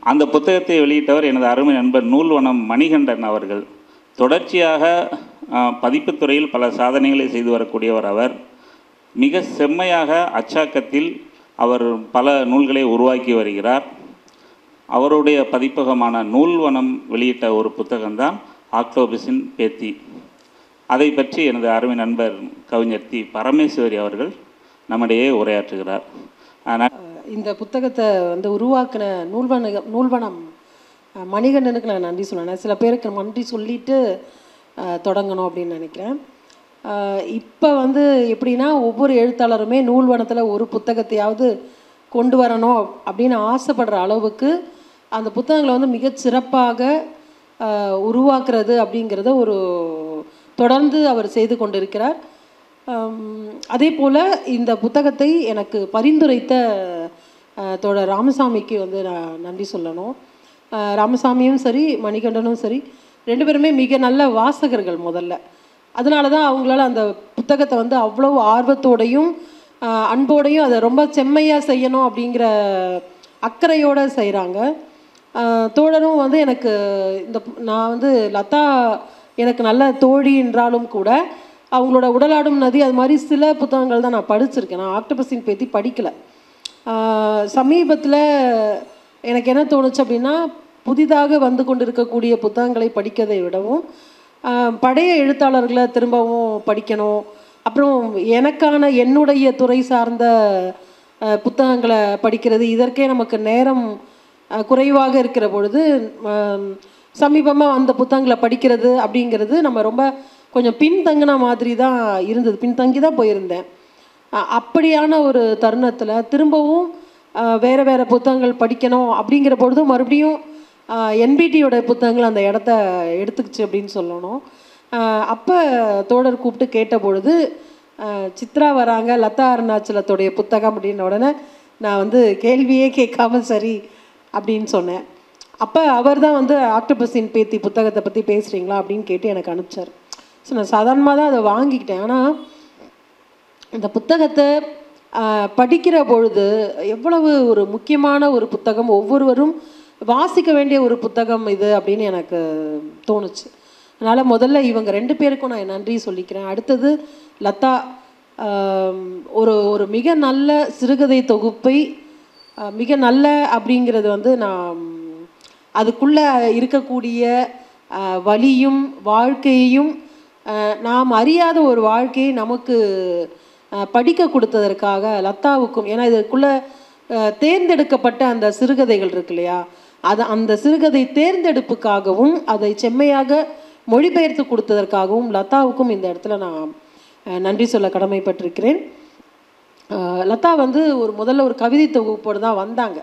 அந்த புத்தகத்தை வெளியிட்டவர் எனது அருமை நண்பர் நூல்வனம் மணிகண்டன் அவர்கள் தொடர்ச்சியாக அஹ், பதிப்புத் துறையில் பல சாதனைகளை செய்து வரக்கூடியவர் அவர் மிக செம்மையாக அச்சாக்கத்தில் அவர் பல நூல்களை உருவாக்கி வருகிறார் அவருடைய பதிப்பகமான நூல்வனம் வெளியிட்ட ஒரு புத்தகம்தான் ஆக்டோபஸின் பேத்தி அதை பற்றி எனது அருமை நண்பர் கவிஞர் தி பரமேஸ்வரி அவர்கள் நம்மிடையே உரையாற்றுகிறார் ஆனால் இந்த புத்தகத்தை வந்து உருவாக்கின நூல்வன நூல்வனம் அஹ், மணிகண்டனுக்கு நான் நன்றி சொல்லணும் சில பேருக்கு நன்றி சொல்லிட்டு அஹ், தொடங்கணும் அப்படின்னு நினைக்கிறேன் இப்போ வந்து எப்படின்னா ஒவ்வொரு எழுத்தாளருமே நூல்வனத்தில் ஒரு புத்தகத்தையாவது கொண்டு வரணும் அப்படின்னு ஆசைப்படுற அளவுக்கு அந்த புத்தகங்களை வந்து மிகச் சிறப்பாக அஹ், உருவாக்குறது அப்படிங்கிறத ஒரு தொடர்ந்து அவர் செய்து கொண்டிருக்கிறார் ஆம், அதே போல் இந்த புத்தகத்தை எனக்கு பரிந்துரைத்த அஹ், தோழர் ராமசாமிக்கு வந்து நான் நன்றி சொல்லணும் அஹ், ராமசாமியும் சரி மணிகண்டனும் சரி ரெண்டு பேருமே மிக நல்ல வாசகர்கள் முதல்ல அதனால தான் அவங்களால அந்த புத்தகத்தை வந்து அவ்வளவு ஆர்வத்தோடையும் அஹ், அன்போடையும் அதை ரொம்ப செம்மையாக செய்யணும் அப்படிங்கிற அக்கறையோடு செய்கிறாங்க தோழரும் வந்து எனக்கு இந்த பு- நான் வந்து லதா எனக்கு நல்ல தோழி என்றாலும் கூட அவங்களோட உடலாடும் நதி அது மாதிரி சில புத்தகங்கள் தான் நான் படிச்சிருக்கேன் நான் ஆக்டோபஸின் பேத்தி படிக்கலை சமீபத்தில் எனக்கு என்ன தோணுச்சு அப்படின்னா புதிதாக வந்து கொண்டிருக்கக்கூடிய புத்தகங்களை படிக்கிறதை விடவும் ஆஹ் பழைய எழுத்தாளர்களை திரும்பவும் படிக்கணும் அப்புறம் எனக்கான என்னுடைய துறை சார்ந்த ஆஹ் புத்தகங்களை படிக்கிறது இதற்கே நமக்கு நேரம் ஆஹ் குறைவாக இருக்கிற பொழுது சமீபமாக அந்த புத்தகங்களை படிக்கிறது அப்படிங்கிறது நம்ம ரொம்ப கொஞ்சம் பின்தங்கின மாதிரி தான் இருந்தது பின்தங்கி தான் போயிருந்தேன் அ- அப்படியான ஒரு தருணத்தில் திரும்பவும் அஹ், வேற வேற புத்தகங்கள் படிக்கணும் அப்படிங்கிற பொழுது மறுபடியும் என்பிடியோட புத்தகங்கள் அந்த இடத்த எடுத்துக்கிச்சு அப்படின்னு சொல்லணும் அப்போ தோழர் கூப்பிட்டு கேட்ட பொழுது அஹ், சித்ரா வராங்க லதா அருணாச்சலத்துடைய புத்தகம் அப்படின்ன உடனே நான் வந்து கேள்வியே கேட்காம சரி அப்படின்னு சொன்னேன் அப்போ அவர் தான் வந்து ஆக்டோபஸின் பேத்தி புத்தகத்தை பற்றி பேசுகிறீங்களா அப்படின்னு கேட்டு எனக்கு அனுப்பிச்சார் ஸோ நான் சாதாரணமாக தான் அதை வாங்கிக்கிட்டேன் ஆனால் இந்த புத்தகத்தை ஆஹ், படிக்கிற பொழுது எவ்வளவு ஒரு முக்கியமான ஒரு புத்தகம் ஒவ்வொருவரும் வாசிக்க வேண்டிய ஒரு புத்தகம் இது அப்படின்னு எனக்கு தோணுச்சு அதனால் முதல்ல இவங்க ரெண்டு பேருக்கும் நான் நன்றி சொல்லிக்கிறேன் அடுத்தது லதா ஆம், ஒரு ஒரு மிக நல்ல சிறுகதை தொகுப்பை ஆஹ், மிக நல்ல அப்படிங்கிறது வந்து நான் அதுக்குள்ளே இருக்கக்கூடிய ஆஹ், வலியும் வாழ்க்கையையும் ஆஹ், நாம் அறியாத ஒரு வாழ்க்கையை நமக்கு ஆஹ், படிக்க கொடுத்ததற்காக லதாவுக்கும் ஏன்னா இதுக்குள்ளே ஆஹ், தேர்ந்தெடுக்கப்பட்ட அந்த சிறுகதைகள் இருக்கு இல்லையா அது அந்த சிறுகதை தேர்ந்தெடுப்புக்காகவும் அதை செம்மையாக மொழிபெயர்த்து கொடுத்ததற்காகவும் லதாவுக்கும் இந்த இடத்துல நான் ஆஹ், நன்றி சொல்ல கடமைப்பட்டிருக்கிறேன் ஆஹ், லதா வந்து ஒரு முதல்ல ஒரு கவிதை தொகுப்போடு தான் வந்தாங்க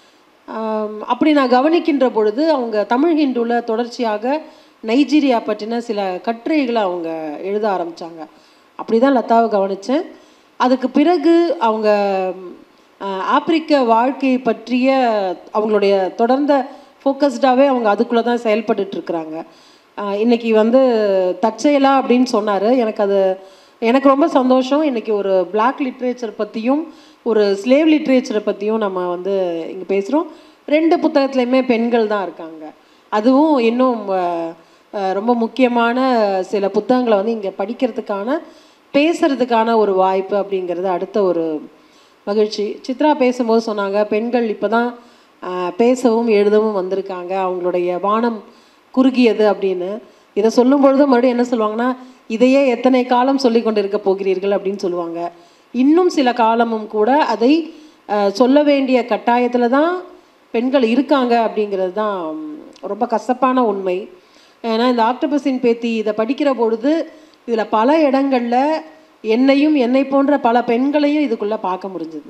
ஆம், அப்படி நான் கவனிக்கின்ற பொழுது அவங்க தமிழ் ஹிந்துவில் தொடர்ச்சியாக நைஜீரியா பற்றின சில கட்டுரைகளை அவங்க எழுத ஆரம்பித்தாங்க அப்படி தான் லதாவை கவனித்தேன் அதுக்கு பிறகு அவங்க ஆஹ், ஆப்பிரிக்க வாழ்க்கையை பற்றிய அவங்களுடைய தொடர்ந்த ஃபோக்கஸ்டாகவே அவங்க அதுக்குள்ளே தான் செயல்பட்டுட்டு இருக்கிறாங்க ஆஹ், இன்னைக்கு வந்து தற்செயலா அப்படின்னு சொன்னார் எனக்கு அது எனக்கு ரொம்ப சந்தோஷம் இன்னைக்கு ஒரு பிளாக் லிட்ரேச்சர் பற்றியும் ஒரு ஸ்லேவ் லிட்ரேச்சரை பற்றியும் நம்ம வந்து இங்கே பேசுகிறோம் ரெண்டு புத்தகத்துலையுமே பெண்கள் தான் இருக்காங்க அதுவும் இன்னும் அஹ், அஹ், ரொம்ப முக்கியமான சில புத்தகங்களை வந்து இங்கே படிக்கிறதுக்கான பேசுறதுக்கான ஒரு வாய்ப்பு அப்படிங்கிறது அடுத்த ஒரு மகிழ்ச்சி சித்ரா பேசும்போது சொன்னாங்க பெண்கள் இப்போ தான் பேசவும் எழுதவும் வந்திருக்காங்க அவங்களுடைய வானம் குறுகியது அப்படின்னு இதை சொல்லும் பொழுது மறுபடியும் என்ன சொல்லுவாங்கன்னா இதையே எத்தனை காலம் சொல்லி கொண்டு இருக்க போகிறீர்கள் அப்படின்னு சொல்லுவாங்க இன்னும் சில காலமும் கூட அதை அஹ், சொல்ல வேண்டிய கட்டாயத்தில் தான் பெண்கள் இருக்காங்க அப்படிங்கிறது தான் ம், ரொம்ப கசப்பான உண்மை ஏன்னா இந்த ஆக்டோபஸின் பேத்தி இதை படிக்கிற பொழுது இதில் பல இடங்களில் என்னையும் என்னை போன்ற பல பெண்களையும் இதுக்குள்ளே பார்க்க முடிஞ்சது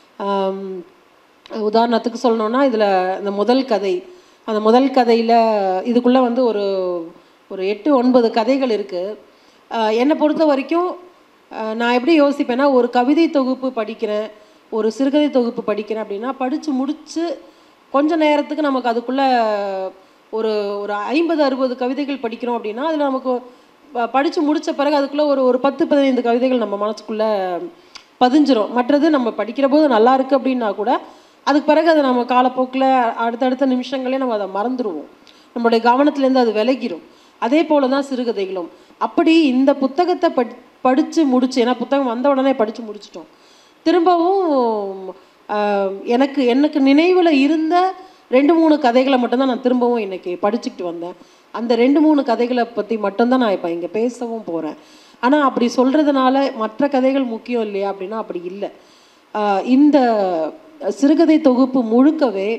உதாரணத்துக்கு சொல்லணும்னா இதில் இந்த முதல் கதை அந்த முதல் கதையில் இதுக்குள்ளே வந்து ஒரு ஒரு எட்டு ஒன்பது கதைகள் இருக்குது என்னை பொறுத்த வரைக்கும் அஹ், நான் எப்படி யோசிப்பேன்னா ஒரு கவிதை தொகுப்பு படிக்கிறேன் ஒரு சிறுகதை தொகுப்பு படிக்கிறேன் அப்படின்னா படித்து முடித்து கொஞ்ச நேரத்துக்கு நமக்கு அதுக்குள்ளே ஒரு ஒரு ஐம்பது அறுபது கவிதைகள் படிக்கிறோம் அப்படின்னா அதில் நமக்கு ப- படிச்சு முடிச்ச பிறகு அதுக்குள்ளே ஒரு ஒரு பத்து பதினைந்து கவிதைகள் நம்ம மனசுக்குள்ளே பதிஞ்சிரும் மற்றது நம்ம படிக்கிற போது நல்லா இருக்கு அப்படின்னா கூட அதுக்கு பிறகு அதை நம்ம காலப்போக்கில் அடுத்தடுத்த நிமிஷங்களே நம்ம அதை மறந்துடுவோம் நம்மளுடைய கவனத்துலேருந்து அது விலகிரும் அதே போல தான் சிறுகதைகளும் அப்படி இந்த புத்தகத்தை படி படித்து முடிச்சு ஏன்னா புத்தகம் வந்த உடனே படித்து முடிச்சிட்டோம் திரும்பவும் ஆஹ், எனக்கு எனக்கு நினைவில் இருந்த ரெண்டு மூணு கதைகளை மட்டும்தான் நான் திரும்பவும் இன்னைக்கு படிச்சுக்கிட்டு வந்தேன் அந்த ரெண்டு மூணு கதைகளை பற்றி மட்டும்தான் நான் இப்போ இங்கே பேசவும் போகிறேன் ஆனால் அப்படி சொல்கிறதுனால மற்ற கதைகள் முக்கியம் இல்லையா அப்படின்னா அப்படி இல்லை ஆஹ், இந்த சிறுகதை தொகுப்பு முழுக்கவே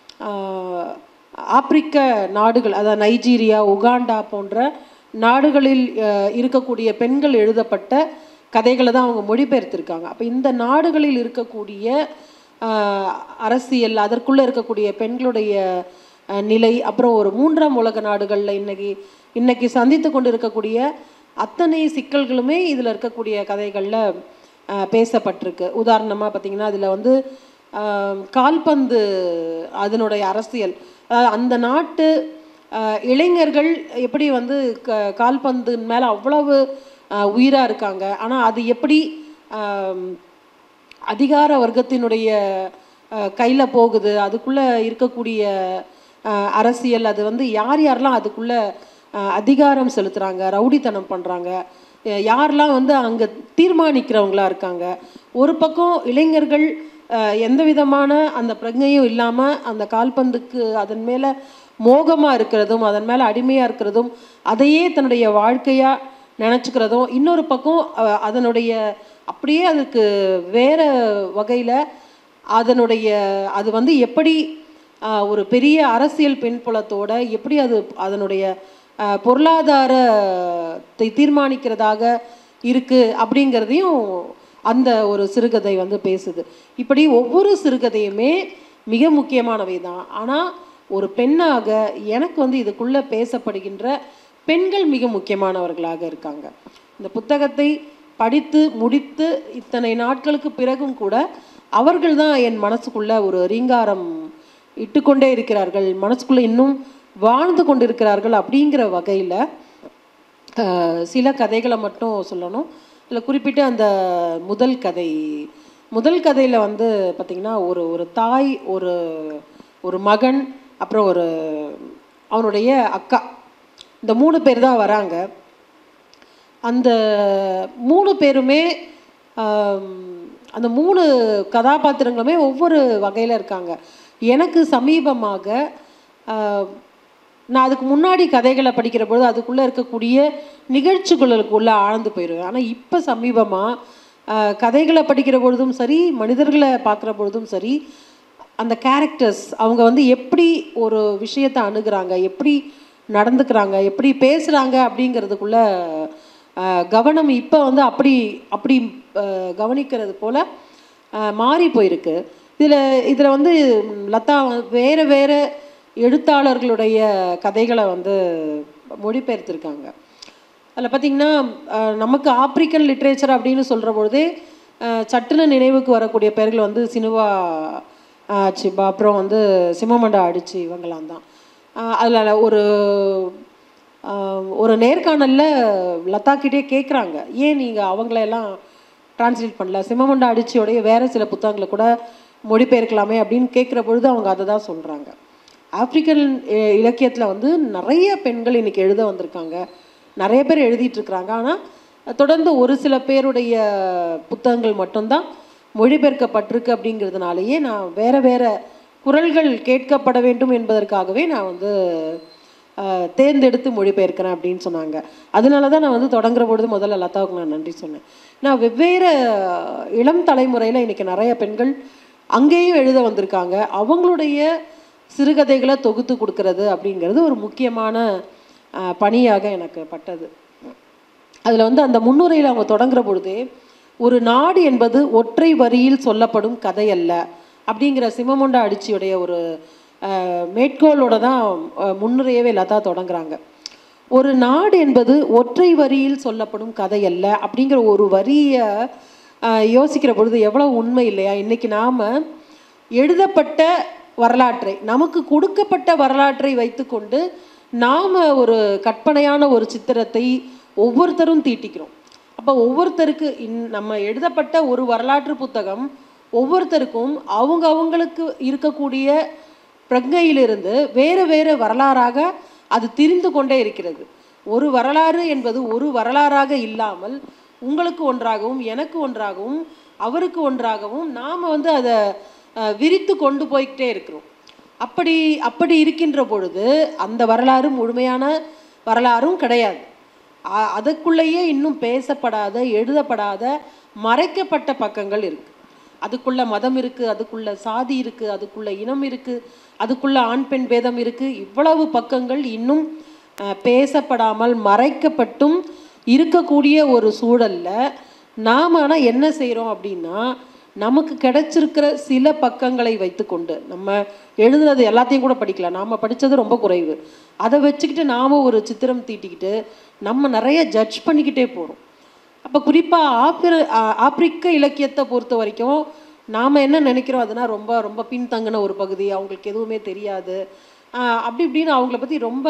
ஆஹ், ஆப்பிரிக்க நாடுகள் அதாவது நைஜீரியா உகாண்டா போன்ற நாடுகளில் அஹ், இருக்கக்கூடிய பெண்கள் எழுதப்பட்ட கதைகளை தான் அவங்க மொழிபெயர்த்திருக்காங்க அப்போ இந்த நாடுகளில் இருக்கக்கூடிய ஆஹ், அரசியல் அதற்குள்ளே இருக்கக்கூடிய பெண்களுடைய அஹ், நிலை அப்புறம் ஒரு மூன்றாம் உலக நாடுகளில் இன்னைக்கு இன்னைக்கு சந்தித்து கொண்டு இருக்கக்கூடிய அத்தனை சிக்கல்களுமே இதில் இருக்கக்கூடிய கதைகளில் பேசப்பட்டிருக்கு உதாரணமாக பார்த்தீங்கன்னா அதில் வந்து ஆஹ், கால்பந்து அதனுடைய அரசியல் அதாவது அந்த நாட்டு ஆஹ், இளைஞர்கள் எப்படி வந்து க கால்பந்து மேலே அவ்வளவு உயிராக இருக்காங்க ஆனால் அது எப்படி ஆம், அதிகார வர்க்கத்தினுடைய கையில் போகுது அதுக்குள்ளே இருக்கக்கூடிய அஹ், அரசியல் அது வந்து யார் யாரெல்லாம் அதுக்குள்ளே அதிகாரம் செலுத்துகிறாங்க ரவுடித்தனம் பண்ணுறாங்க யாரெல்லாம் வந்து அங்கே தீர்மானிக்கிறவங்களா இருக்காங்க ஒரு பக்கம் இளைஞர்கள் அஹ், எந்த விதமான அந்த பிரஜையும் இல்லாமல் அந்த கால்பந்துக்கு அதன் மேலே மோகமாக இருக்கிறதும் அதன் மேலே அடிமையாக இருக்கிறதும் அதையே தன்னுடைய வாழ்க்கையாக நினச்சிக்கிறதும் இன்னொரு பக்கம் அஹ், அதனுடைய அப்படியே அதுக்கு வேற வகையில் அதனுடைய அது வந்து எப்படி ஆஹ், ஒரு பெரிய அரசியல் பின்புலத்தோட எப்படி அது அதனுடைய ஆஹ், பொருளாதாரத்தை தீர்மானிக்கிறதாக இருக்கு அப்படிங்கிறதையும் அந்த ஒரு சிறுகதை வந்து பேசுது இப்படி ஒவ்வொரு சிறுகதையுமே மிக முக்கியமானவை தான் ஆனால் ஒரு பெண்ணாக எனக்கு வந்து இதுக்குள்ளே பேசப்படுகின்ற பெண்கள் மிக முக்கியமானவர்களாக இருக்காங்க இந்த புத்தகத்தை படித்து முடித்து இத்தனை நாட்களுக்கு பிறகும் கூட அவர்கள் தான் என் மனசுக்குள்ள ஒரு ரீங்காரம் இட்டுக்கொண்டே இருக்கிறார்கள் மனசுக்குள்ள இன்னும் வாழ்ந்து கொண்டிருக்கிறார்கள் அப்படிங்கிற வகையில் சில கதைகளை மட்டும் சொல்லணும் இதில் குறிப்பிட்ட அந்த முதல் கதை முதல் கதையில் வந்து பார்த்திங்கன்னா ஒரு ஒரு தாய் ஒரு ஒரு மகன் அப்புறம் ஒரு அவனுடைய அக்கா இந்த மூணு பேர் தான் வராங்க அந்த மூணு பேருமே ஆம், அந்த மூணு கதாபாத்திரங்களுமே ஒவ்வொரு வகையில் இருக்காங்க எனக்கு சமீபமாக ஆஹ், நான் அதுக்கு முன்னாடி கதைகளை படிக்கிற பொழுது அதுக்குள்ளே இருக்கக்கூடிய நிகழ்ச்சிகளுக்குள்ளே ஆழ்ந்து போயிடுவேன் ஆனால் இப்போ சமீபமாக கதைகளை படிக்கிற பொழுதும் சரி மனிதர்களை பார்க்குற பொழுதும் சரி அந்த கேரக்டர்ஸ் அவங்க வந்து எப்படி ஒரு விஷயத்தை அணுகுறாங்க எப்படி நடந்துக்கிறாங்க எப்படி பேசுகிறாங்க அப்படிங்கிறதுக்குள்ள ஆஹ், கவனம் இப்போ வந்து அப்படி அப்படி ஆஹ், கவனிக்கிறது போல் மாறி போயிருக்கு இதில் இதில் வந்து ம், லதா வந்து வேறு வேறு எழுத்தாளர்களுடைய கதைகளை வந்து மொழிபெயர்த்திருக்காங்க அதில் பார்த்திங்கன்னா அஹ், நமக்கு ஆப்பிரிக்கன் லிட்ரேச்சர் அப்படின்னு சொல்கிற பொழுதே அஹ், சட்டுன்னு நினைவுக்கு வரக்கூடிய பேர்கள் வந்து சினுவா அஹ், சிபா அப்புறம் வந்து சிம்மமண்டா அடிச்சு இவங்களாம் தான் அதில் ஒரு அஹ், ஒரு நேர்காணலில் லதா கிட்டே கேட்குறாங்க ஏன் நீங்கள் அவங்களெல்லாம் டிரான்ஸ்லேட் பண்ணல சிம்மமண்டா அடிச்சியோடைய வேறு சில புத்தகங்களை கூட மொழிபெயர்க்கலாமே அப்படின்னு கேட்குற பொழுது அவங்க அதை தான் சொல்கிறாங்க ஆப்பிரிக்கன் அஹ், இலக்கியத்தில் வந்து நிறைய பெண்கள் இன்னைக்கு எழுத வந்திருக்காங்க நிறைய பேர் எழுதிட்டு இருக்கிறாங்க ஆனால் தொடர்ந்து ஒரு சில பேருடைய புத்தகங்கள் மட்டும்தான் மொழிபெயர்க்கப்பட்டிருக்கு அப்படிங்கிறதுனாலேயே நான் வேற வேற குரல்கள் கேட்கப்பட வேண்டும் என்பதற்காகவே நான் வந்து அஹ், தேர்ந்தெடுத்து மொழிபெயர்க்கிறேன் அப்படின்னு சொன்னாங்க அதனால தான் நான் வந்து தொடங்குற பொழுது முதல்ல லதாவுக்கு நான் நன்றி சொன்னேன் நான் வெவ்வேறு இளம் தலைமுறையில் இன்னைக்கு நிறைய பெண்கள் அங்கேயும் எழுத வந்திருக்காங்க அவங்களுடைய சிறுகதைகளை தொகுத்து கொடுக்கறது அப்படிங்கிறது ஒரு முக்கியமான அஹ், பணியாக எனக்கு பட்டது அதில் வந்து அந்த முன்னுரையில் அவங்க தொடங்குற பொழுதே ஒரு நாடு என்பது ஒற்றை வரியில் சொல்லப்படும் கதை அல்ல அப்படிங்கிற சிம்மமுண்டா அடிச்சியுடைய ஒரு அஹ், மேற்கோளோட தான் அஹ், முன்னுரையவே லதா தொடங்குறாங்க ஒரு நாடு என்பது ஒற்றை வரியில் சொல்லப்படும் கதை அல்ல அப்படிங்கிற ஒரு வரியை அஹ், யோசிக்கிற பொழுது எவ்வளோ உண்மை இல்லையா இன்னைக்கு நாம் எழுதப்பட்ட வரலாற்றை நமக்கு கொடுக்கப்பட்ட வரலாற்றை வைத்துக்கொண்டு நாம் ஒரு கற்பனையான ஒரு சித்திரத்தை ஒவ்வொருத்தரும் தீட்டிக்கிறோம் அப்போ ஒவ்வொருத்தருக்கு இன் நம்ம எழுதப்பட்ட ஒரு வரலாற்று புத்தகம் ஒவ்வொருத்தருக்கும் அவங்க அவங்களுக்கு இருக்கக்கூடிய பிரஜையிலிருந்து வேறு வேறு வரலாறாக அது திரிந்து கொண்டே இருக்கிறது ஒரு வரலாறு என்பது ஒரு வரலாறாக இல்லாமல் உங்களுக்கு ஒன்றாகவும் எனக்கு ஒன்றாகவும் அவருக்கு ஒன்றாகவும் நாம் வந்து அதை அஹ், விரித்து கொண்டு போய்கிட்டே இருக்கிறோம் அப்படி அப்படி இருக்கின்ற பொழுது அந்த வரலாறு முழுமையான வரலாறும் கிடையாது அ- அதுக்குள்ளேயே இன்னும் பேசப்படாத எழுதப்படாத மறைக்கப்பட்ட பக்கங்கள் இருக்கு அதுக்குள்ள மதம் இருக்கு அதுக்குள்ள சாதி இருக்கு அதுக்குள்ள இனம் இருக்கு அதுக்குள்ள ஆண் பெண் பேதம் இருக்கு இவ்வளவு பக்கங்கள் இன்னும் அஹ், பேசப்படாமல் மறைக்கப்பட்டும் இருக்கக்கூடிய ஒரு சூழல்ல நாம் ஆனால் என்ன செய்கிறோம் அப்படின்னா நமக்கு கிடைச்சிருக்கிற சில பக்கங்களை வைத்துக்கொண்டு நம்ம எழுதுனது எல்லாத்தையும் கூட படிக்கலாம் நாம் படித்தது ரொம்ப குறைவு அதை வச்சுக்கிட்டு நாம் ஒரு சித்திரம் தீட்டிக்கிட்டு நம்ம நிறைய ஜட்ஜ் பண்ணிக்கிட்டே போகிறோம் அப்போ குறிப்பாக ஆப்பிர ஆ- ஆப்பிரிக்க இலக்கியத்தை பொறுத்த வரைக்கும் நாம் என்ன நினைக்கிறோம் அதுனா ரொம்ப ரொம்ப பின்தங்கின ஒரு பகுதி அவங்களுக்கு எதுவுமே தெரியாது ஆ, அப்படி இப்படின்னு அவங்கள பற்றி ரொம்ப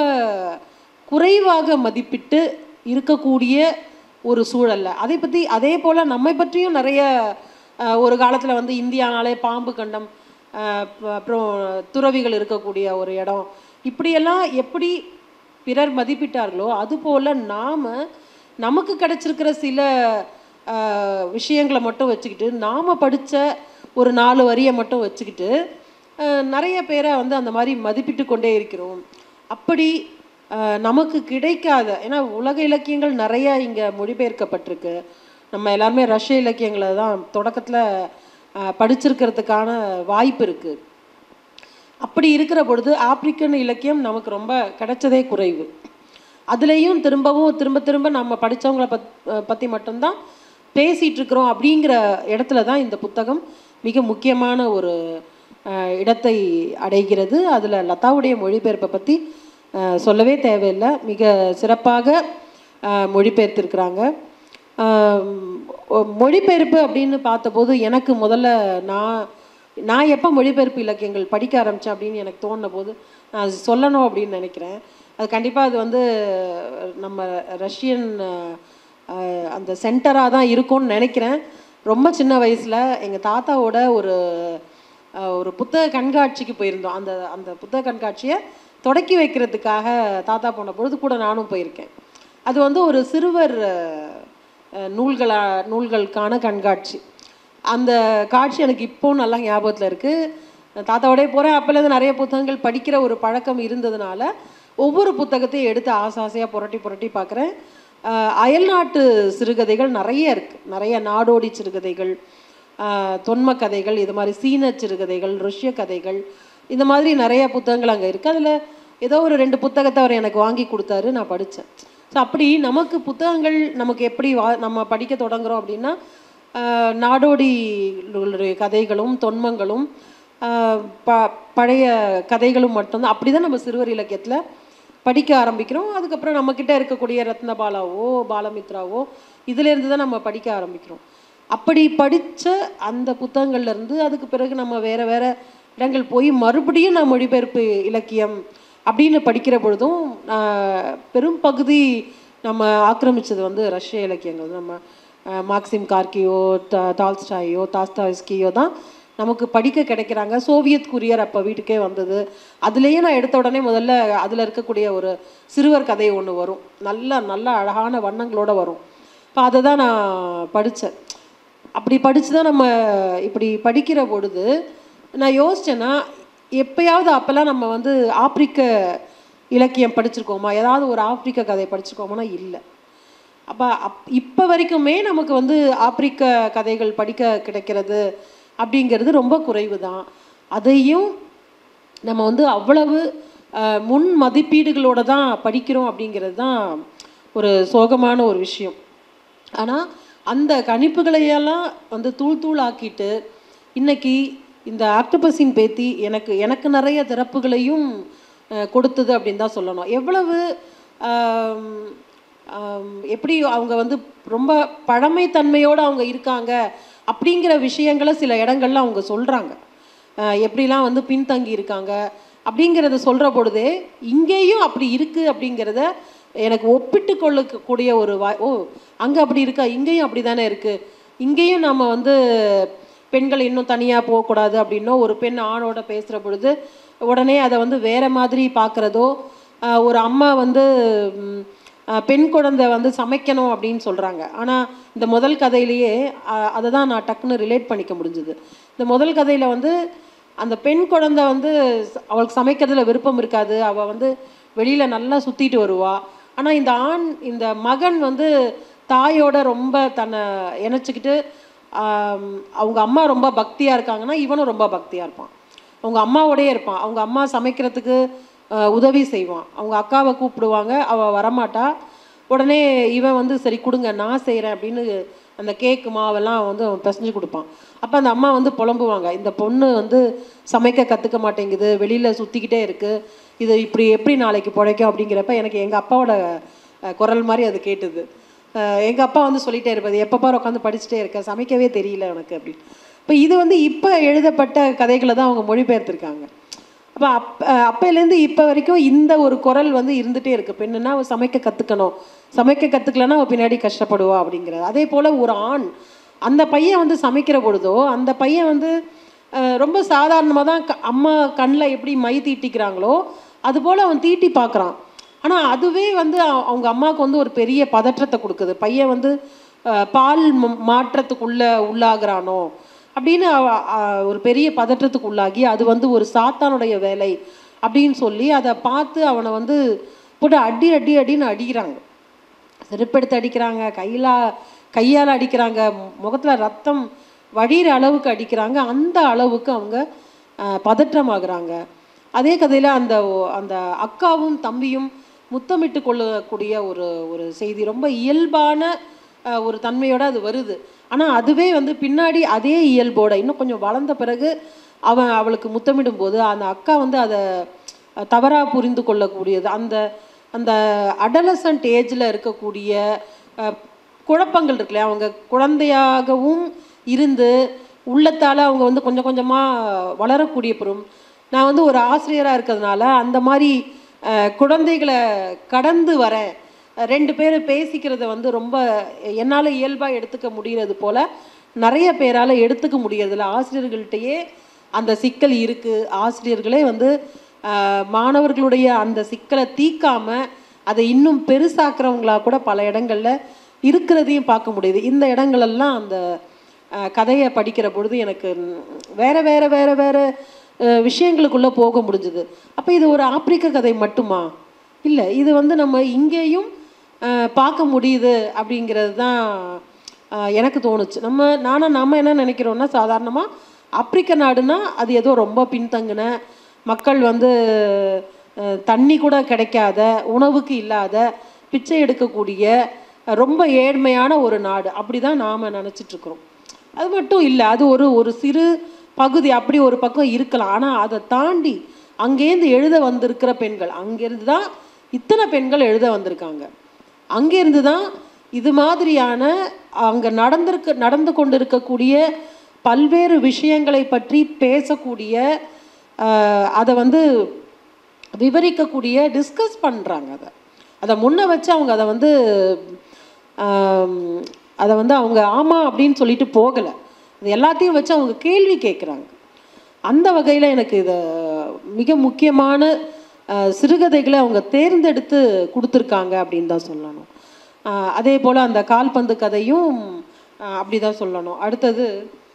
குறைவாக மதிப்பிட்டு இருக்கக்கூடிய ஒரு சூழல்ல அதை பற்றி அதே போல் நம்மை பற்றியும் நிறைய ஆ, ஒரு காலத்தில் வந்து இந்தியானாலே பாம்பு கண்டம் ஆ, ப- அப்புறம் துறவிகள் இருக்கக்கூடிய ஒரு இடம் இப்படியெல்லாம் எப்படி பிறர் மதிப்பிட்டார்களோ அதுபோல் நாம் நமக்கு கிடைச்சிருக்கிற சில ஆஹ், விஷயங்களை மட்டும் வச்சுக்கிட்டு நாம் படித்த ஒரு நாலு வரியை மட்டும் வச்சுக்கிட்டு ஆஹ், நிறைய பேரை வந்து அந்த மாதிரி மதிப்பிட்டு கொண்டே இருக்கிறோம் அப்படி ஆஹ், நமக்கு கிடைக்காத ஏன்னா உலக இலக்கியங்கள் நிறைய இங்கே மொழிபெயர்க்கப்பட்டிருக்கு நம்ம எல்லாருமே ரஷ்ய இலக்கியங்களை தான் தொடக்கத்தில் படிச்சிருக்கிறதுக்கான வாய்ப்பு இருக்குது அப்படி இருக்கிற பொழுது ஆப்பிரிக்கன் இலக்கியம் நமக்கு ரொம்ப கிடைச்சதே குறைவு அதுலேயும் திரும்பவும் திரும்ப திரும்ப நம்ம படித்தவங்கள பத் பற்றி மட்டும்தான் பேசிகிட்டு இருக்கிறோம் அப்படிங்கிற இடத்துல தான் இந்த புத்தகம் மிக முக்கியமான ஒரு அஹ், இடத்தை அடைகிறது அதில் லதாவுடைய மொழிபெயர்ப்பை பற்றி அஹ், சொல்லவே தேவையில்லை மிக சிறப்பாக அஹ், மொழிபெயர்த்திருக்கிறாங்க ஆம், ஒ- மொழிபெயர்ப்பு அப்படின்னு பார்த்தபோது எனக்கு முதல்ல நான் நான் எப்போ மொழிபெயர்ப்பு இலக்கியங்கள் படிக்க ஆரம்பித்தேன் அப்படின்னு எனக்கு தோணின போது நான் அது சொல்லணும் அப்படின்னு நினைக்கிறேன் அது கண்டிப்பாக அது வந்து நம்ம ரஷ்யன் அஹ், அஹ், அந்த சென்டராக தான் இருக்கும்னு நினைக்கிறேன் ரொம்ப சின்ன வயசில் எங்கள் தாத்தாவோட ஒரு அஹ், ஒரு புத்தக கண்காட்சிக்கு போயிருந்தோம் அந்த அந்த புத்தக கண்காட்சியை தொடக்கி வைக்கிறதுக்காக தாத்தா போன பொழுது கூட நானும் போயிருக்கேன் அது வந்து ஒரு சிறுவர் அஹ், அஹ், நூல்களா நூல்களுக்கான கண்காட்சி அந்த காட்சி எனக்கு இப்போ நல்லா ஞாபகத்தில் இருக்குது தாத்தாவோடய போகிறேன் அப்போலேருந்து நிறைய புத்தகங்கள் படிக்கிற ஒரு பழக்கம் இருந்ததுனால ஒவ்வொரு புத்தகத்தையும் எடுத்து ஆசை ஆசையாக புரட்டி புரட்டி பார்க்குறேன் அயல்நாட்டு சிறுகதைகள் நிறைய இருக்குது நிறைய நாடோடி சிறுகதைகள் ஆஹ் தொன்ம கதைகள் இது மாதிரி சீன சிறுகதைகள் ருஷ்ய கதைகள் இந்த மாதிரி நிறைய புத்தகங்கள் அங்கே இருக்குது அதில் ஏதோ ஒரு ரெண்டு புத்தகத்தை அவர் எனக்கு வாங்கி கொடுத்தாரு நான் படித்தேன் ஸோ அப்படி நமக்கு புத்தகங்கள் நமக்கு எப்படி வா நம்ம படிக்க தொடங்குறோம் அப்படின்னா ஆஹ் நாடோடிகளுடைய கதைகளும் தொன்மங்களும் ஆஹ் ப பழைய கதைகளும் மட்டும்தான் அப்படி தான் நம்ம சிறுவர் இலக்கியத்தில் படிக்க ஆரம்பிக்கிறோம் அதுக்கப்புறம் நம்மக்கிட்ட இருக்கக்கூடிய ரத்னபாலாவோ பாலமித்ராவோ இதுலேருந்து தான் நம்ம படிக்க ஆரம்பிக்கிறோம் அப்படி படித்த அந்த புத்தகங்கள்ல இருந்து அதுக்கு பிறகு நம்ம வேறு வேறு இடங்கள் போய் மறுபடியும் நான் மொழிபெயர்ப்பு இலக்கியம் அப்படின்னு படிக்கிற பொழுதும் ஆஹ், பெரும் பகுதி நம்ம ஆக்கிரமிச்சது வந்து ரஷ்ய இலக்கியங்கள் நம்ம ஆஹ், மார்க்சிம் கார்கியோ ட- டால்ஸ்டாயோ தாஸ்தாவிஸ்கியோ தான் நமக்கு படிக்க கிடைக்கிறாங்க சோவியத் குரியர் அப்போ வீட்டுக்கே வந்தது அதுலேயே நான் எடுத்த உடனே முதல்ல அதில் இருக்கக்கூடிய ஒரு சிறுவர் கதை ஒன்று வரும் நல்ல நல்ல அழகான வண்ணங்களோட வரும் இப்போ அதை தான் நான் படித்தேன் அப்படி படித்து தான் நம்ம இப்படி படிக்கிற பொழுது நான் யோசிச்சேன்னா எப்பயாவது அப்போல்லாம் நம்ம வந்து ஆப்பிரிக்க இலக்கியம் படிச்சிருக்கோமா ஏதாவது ஒரு ஆப்பிரிக்க கதை படிச்சிருக்கோமானா இல்லை அப்போ அப் இப்போ வரைக்குமே நமக்கு வந்து ஆப்பிரிக்க கதைகள் படிக்க கிடைக்கிறது அப்படிங்கிறது ரொம்ப குறைவு தான் அதையும் நம்ம வந்து அவ்வளவு அஹ், முன் மதிப்பீடுகளோட தான் படிக்கிறோம் அப்படிங்கிறது தான் ஒரு சோகமான ஒரு விஷயம் ஆனால் அந்த கணிப்புகளையெல்லாம் வந்து தூள் தூள் ஆக்கிட்டு இன்னைக்கு இந்த ஆக்டோபஸின் பேத்தி எனக்கு எனக்கு நிறைய திறப்புகளையும் அஹ், கொடுத்தது அப்படின்னு தான் சொல்லணும் எவ்வளவு ஆம், ஆம், எப்படி அவங்க வந்து ரொம்ப பழமைத்தன்மையோடு அவங்க இருக்காங்க அப்படிங்கிற விஷயங்களை சில இடங்கள்ல அவங்க சொல்கிறாங்க எப்படிலாம் வந்து பின்தங்கி இருக்காங்க அப்படிங்கிறத சொல்கிற பொழுதே இங்கேயும் அப்படி இருக்குது அப்படிங்கிறத எனக்கு ஒப்பிட்டு கொள்ளக்கூடிய ஒரு வாய் ஓ அங்கே அப்படி இருக்கா இங்கேயும் அப்படி தானே இருக்குது இங்கேயும் நம்ம வந்து பெண்கள் இன்னும் தனியாக போகக்கூடாது அப்படின்னோ ஒரு பெண் ஆணோட பேசுகிற பொழுது உடனே அதை வந்து வேற மாதிரி பார்க்குறதோ ஒரு அம்மா வந்து ம், அஹ், பெண் குழந்தை வந்து சமைக்கணும் அப்படின்னு சொல்கிறாங்க ஆனால் இந்த முதல் கதையிலேயே அஹ், அதை தான் நான் டக்குன்னு ரிலேட் பண்ணிக்க முடிஞ்சுது இந்த முதல் கதையில் வந்து அந்த பெண் குழந்தை வந்து ச- அவளுக்கு சமைக்கிறதுல விருப்பம் இருக்காது அவள் வந்து வெளியில் நல்லா சுற்றிட்டு வருவா ஆனால் இந்த ஆண் இந்த மகன் வந்து தாயோட ரொம்ப தன்னை இணைச்சிக்கிட்டு ஆம், அவங்க அம்மா ரொம்ப பக்தியாக இருக்காங்கன்னா இவனும் ரொம்ப பக்தியாக இருப்பான் அவங்க அம்மாவோடயே இருப்பான் அவங்க அம்மா சமைக்கிறதுக்கு அஹ், உதவி செய்வான் அவங்க அக்காவை கூப்பிடுவாங்க அவள் வரமாட்டா உடனே இவன் வந்து சரி கொடுங்க நான் செய்கிறேன் அப்படின்னு அந்த கேக்கு மாவெல்லாம் வந்து அவன் பிசைஞ்சு கொடுப்பான் அப்போ அந்த அம்மா வந்து புலம்புவாங்க இந்த பொண்ணு வந்து சமைக்க கற்றுக்க மாட்டேங்குது வெளியில் சுற்றிக்கிட்டே இருக்குது இது இப்படி எப்படி நாளைக்கு பிழைக்கும் அப்படிங்கிறப்ப எனக்கு எங்கள் அப்பாவோட அஹ், குரல் மாதிரி அது கேட்டுது எங்கள் அப்பா வந்து சொல்லிட்டே இருப்பது எப்போ பாரு உட்காந்து படிச்சுட்டே இருக்க சமைக்கவே தெரியல எனக்கு அப்படின்னு இப்போ இது வந்து இப்போ எழுதப்பட்ட கதைகளை தான் அவங்க மொழிபெயர்த்திருக்காங்க அப்போ அப் அஹ் அப்பையிலேருந்து இப்போ வரைக்கும் இந்த ஒரு குரல் வந்து இருந்துகிட்டே இருக்குது பெண்ணுன்னா அவள் சமைக்க கற்றுக்கணும் சமைக்க கற்றுக்கலன்னா அவள் பின்னாடி கஷ்டப்படுவா அப்படிங்கிறது அதே போல் ஒரு ஆண் அந்த பையன் வந்து சமைக்கிற பொழுதோ அந்த பையன் வந்து அஹ், ரொம்ப சாதாரணமாக தான் க- அம்மா கண்ணில் எப்படி மை தீட்டிக்கிறாங்களோ அதுபோல் அவன் தீட்டி பார்க்குறான் ஆனால் அதுவே வந்து அவ- அவங்க அம்மாவுக்கு வந்து ஒரு பெரிய பதற்றத்தை கொடுக்குது பையன் வந்து அஹ், பால் ம- மாற்றத்துக்குள்ள உள்ளாகிறானோ அப்படின்னு அவ- அஹ், ஒரு பெரிய பதற்றத்துக்கு உள்ளாகி அது வந்து ஒரு சாத்தானுடைய வேலை அப்படின்னு சொல்லி அதை பார்த்து அவனை வந்து போட்டு அடி அடி அடின்னு அடிக்கிறாங்க செருப்பெடுத்து அடிக்கிறாங்க கையில் கையால் அடிக்கிறாங்க முகத்தில் ரத்தம் வழியிற அளவுக்கு அடிக்கிறாங்க அந்த அளவுக்கு அவங்க அஹ், பதற்றமாகறாங்க அதே கதையில் அந்த ஒ- அந்த அக்காவும் தம்பியும் முத்தமிட்டு கொள்ளக்கூடிய ஒரு ஒரு செய்தி ரொம்ப இயல்பான அஹ், ஒரு தன்மையோட அது வருது ஆனால் அதுவே வந்து பின்னாடி அதே இயல்போட இன்னும் கொஞ்சம் வளர்ந்த பிறகு அவன் அவளுக்கு முத்தமிடும் போது அந்த அக்கா வந்து அதை தவறாக புரிந்து கொள்ளக்கூடியது அந்த அந்த அடலசன்ட் ஏஜில் இருக்கக்கூடிய அஹ், குழப்பங்கள் இருக்குல்லையா அவங்க குழந்தையாகவும் இருந்து உள்ளத்தால் அவங்க வந்து கொஞ்சம் கொஞ்சமாக வளரக்கூடிய பெறும் நான் வந்து ஒரு ஆசிரியராக இருக்கிறதுனால அந்த மாதிரி அஹ், குழந்தைகளை கடந்து வரேன் ரெண்டு பேர் பேசிக்கிறத வந்து ரொம்ப என்னால் இயல்பாக எடுத்துக்க முடிகிறது போல் நிறைய பேரால் எடுத்துக்க முடியறதில்ல ஆசிரியர்கள்ட்டையே அந்த சிக்கல் இருக்குது ஆசிரியர்களே வந்து ஆஹ், மாணவர்களுடைய அந்த சிக்கலை தீக்காம அதை இன்னும் பெருசாக்குறவங்களா கூட பல இடங்கள்ல இருக்கிறதையும் பார்க்க முடியுது இந்த இடங்களெல்லாம் அந்த ஆஹ், கதையை படிக்கிற பொழுது எனக்கு ம், வேற வேற வேற வேற ஆஹ், விஷயங்களுக்குள்ள போக முடிஞ்சுது அப்போ இது ஒரு ஆப்பிரிக்க கதை மட்டுமா இல்லை இது வந்து நம்ம இங்கேயும் ஆஹ், பார்க்க முடியுது அப்படிங்கிறது தான் ஆஹ், எனக்கு தோணுச்சு நம்ம நானும் நம்ம என்ன நினைக்கிறோம்னா சாதாரணமாக ஆப்பிரிக்க நாடுனா அது ஏதோ ரொம்ப பின்தங்கின மக்கள் வந்து அஹ், தண்ணி கூட கிடைக்காத உணவுக்கு இல்லாத பிச்சை எடுக்கக்கூடிய அஹ், ரொம்ப ஏழ்மையான ஒரு நாடு அப்படி தான் நாம் நினச்சிட்ருக்குறோம் அது மட்டும் இல்லை அது ஒரு ஒரு சிறு பகுதி அப்படி ஒரு பக்கம் இருக்கலாம் ஆனால் அதை தாண்டி அங்கேருந்து எழுத வந்திருக்கிற பெண்கள் அங்கேருந்து தான் இத்தனை பெண்கள் எழுத வந்திருக்காங்க அங்கேருந்து தான் இது மாதிரியான அங்கே நடந்திருக்க நடந்து கொண்டிருக்கக்கூடிய பல்வேறு விஷயங்களை பற்றி பேசக்கூடிய ஆஹ், அதை வந்து விவரிக்கக்கூடிய டிஸ்கஸ் பண்ணுறாங்க அதை அதை முன்ன வச்சு அவங்க அதை வந்து ஆம், அதை வந்து அவங்க ஆமாம் அப்படின்னு சொல்லிட்டு போகலை அது எல்லாத்தையும் வச்சு அவங்க கேள்வி கேட்குறாங்க அந்த வகையில் எனக்கு இதை மிக முக்கியமான அஹ், சிறுகதைகளை அவங்க தேர்ந்தெடுத்து கொடுத்துருக்காங்க அப்படின்னு தான் சொல்லணும் அஹ், அதே போல் அந்த கால்பந்து கதையும் அஹ், அப்படி தான் சொல்லணும் அடுத்தது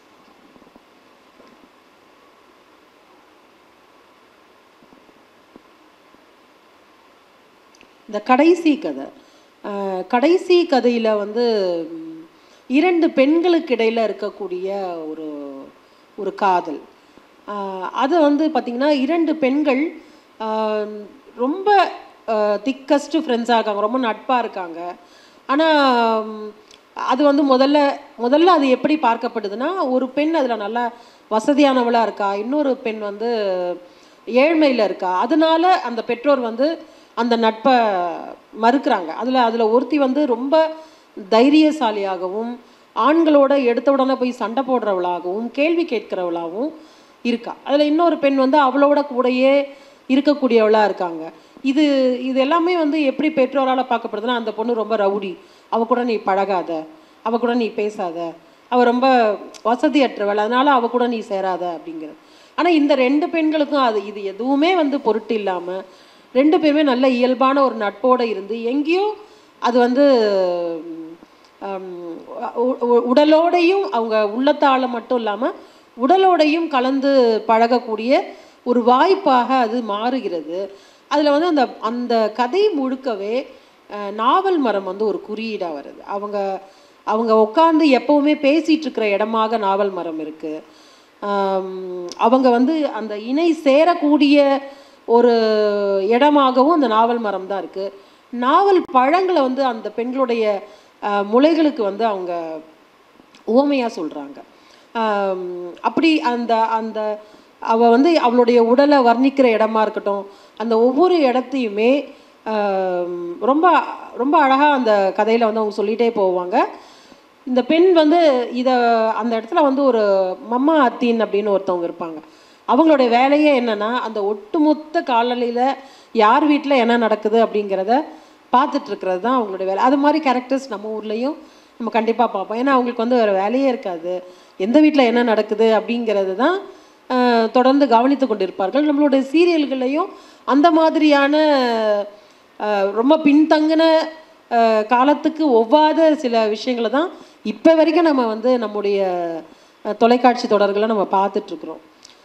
இந்த கடைசி கதை அஹ், கடைசி கதையில் வந்து ம், இரண்டு பெண்களுக்கு இடையில் இருக்கக்கூடிய ஒரு ஒரு காதல் அஹ், அது வந்து பார்த்திங்கன்னா இரண்டு பெண்கள் அஹ், ரொம்ப திக்கஸ்ட் ஃப்ரெண்ட்ஸாக இருக்காங்க ரொம்ப நட்பாக இருக்காங்க ஆனால் அது வந்து முதல்ல முதல்ல அது எப்படி பார்க்கப்படுதுன்னா ஒரு பெண் அதில் நல்லா வசதியானவளாக இருக்கா இன்னொரு பெண் வந்து ஏழ்மையில் இருக்கா அதனால அந்த பெற்றோர் வந்து அந்த நட்பை மறுக்கிறாங்க அதில் அதில் ஒருத்தி வந்து ரொம்ப தைரியசாலியாகவும் ஆண்களோட எடுத்த உடனே போய் சண்டை போடுறவளாகவும் கேள்வி கேட்கிறவளாகவும் இருக்கா அதில் இன்னொரு பெண் வந்து அவளோட கூடயே இருக்கக்கூடியவளாக இருக்காங்க இது இது எல்லாமே வந்து எப்படி பெற்றோரால் பார்க்கப்படுதுன்னா அந்த பொண்ணு ரொம்ப ரவுடி அவ கூட நீ பழகாத அவ கூட நீ பேசாத அவள் ரொம்ப வசதியற்றவள் அதனால அவ கூட நீ சேராத அப்படிங்கிறது ஆனால் இந்த ரெண்டு பெண்களுக்கும் அது இது எதுவுமே வந்து பொருட்டு இல்லாமல் ரெண்டு பேருமே நல்ல இயல்பான ஒரு நட்போடு இருந்து எங்கேயோ அது வந்து ஹம், உ- உ- உடலோடையும் அவங்க உள்ளத்தால மட்டும் இல்லாமல் உடலோடையும் கலந்து பழகக்கூடிய ஒரு வாய்ப்பாக அது மாறுகிறது அதில் வந்து அந்த அந்த கதை முழுக்கவே அஹ், நாவல் மரம் வந்து ஒரு குறியீடாக வருது அவங்க அவங்க உட்காந்து எப்பவுமே பேசிட்டு இருக்கிற இடமாக நாவல் மரம் இருக்கு ஆம், அவங்க வந்து அந்த இணை சேரக்கூடிய ஒரு இடமாகவும் அந்த நாவல் மரம் தான் இருக்கு நாவல் பழங்களை வந்து அந்த பெண்களுடைய அஹ், முலைகளுக்கு வந்து அவங்க உவமையாக சொல்கிறாங்க அப்படி அந்த அந்த அவள் வந்து அவளுடைய உடலை வர்ணிக்கிற இடமா இருக்கட்டும் அந்த ஒவ்வொரு இடத்தையுமே ஆம், ரொம்ப ரொம்ப அழகாக அந்த கதையில் வந்து அவங்க சொல்லிகிட்டே போவாங்க இந்த பெண் வந்து இதை அந்த இடத்துல வந்து ஒரு மம்மா அத்தின் அப்படின்னு ஒருத்தவங்க இருப்பாங்க அவங்களுடைய வேலையே என்னன்னா அந்த ஒட்டுமொத்த காலநிலையில் யார் வீட்டில் என்ன நடக்குது அப்படிங்கிறத பார்த்துட்டு இருக்கிறது தான் அவங்களுடைய வேலை அது மாதிரி கேரக்டர்ஸ் நம்ம ஊர்லேயும் நம்ம கண்டிப்பாக பார்ப்போம் ஏன்னா அவங்களுக்கு வந்து வேறு வேலையே இருக்காது எந்த வீட்டில் என்ன நடக்குது அப்படிங்கிறது தான் ஆஹ், தொடர்ந்து கவனித்து கொண்டிருப்பார்கள் நம்மளுடைய சீரியல்கள்லையும் அந்த மாதிரியான ஆஹ், ரொம்ப பின்தங்கின ஆஹ், காலத்துக்கு ஒவ்வாத சில விஷயங்களை தான் இப்போ வரைக்கும் நம்ம வந்து நம்முடைய ஆஹ், தொலைக்காட்சி தொடர்களை நம்ம பார்த்துட்ருக்குறோம்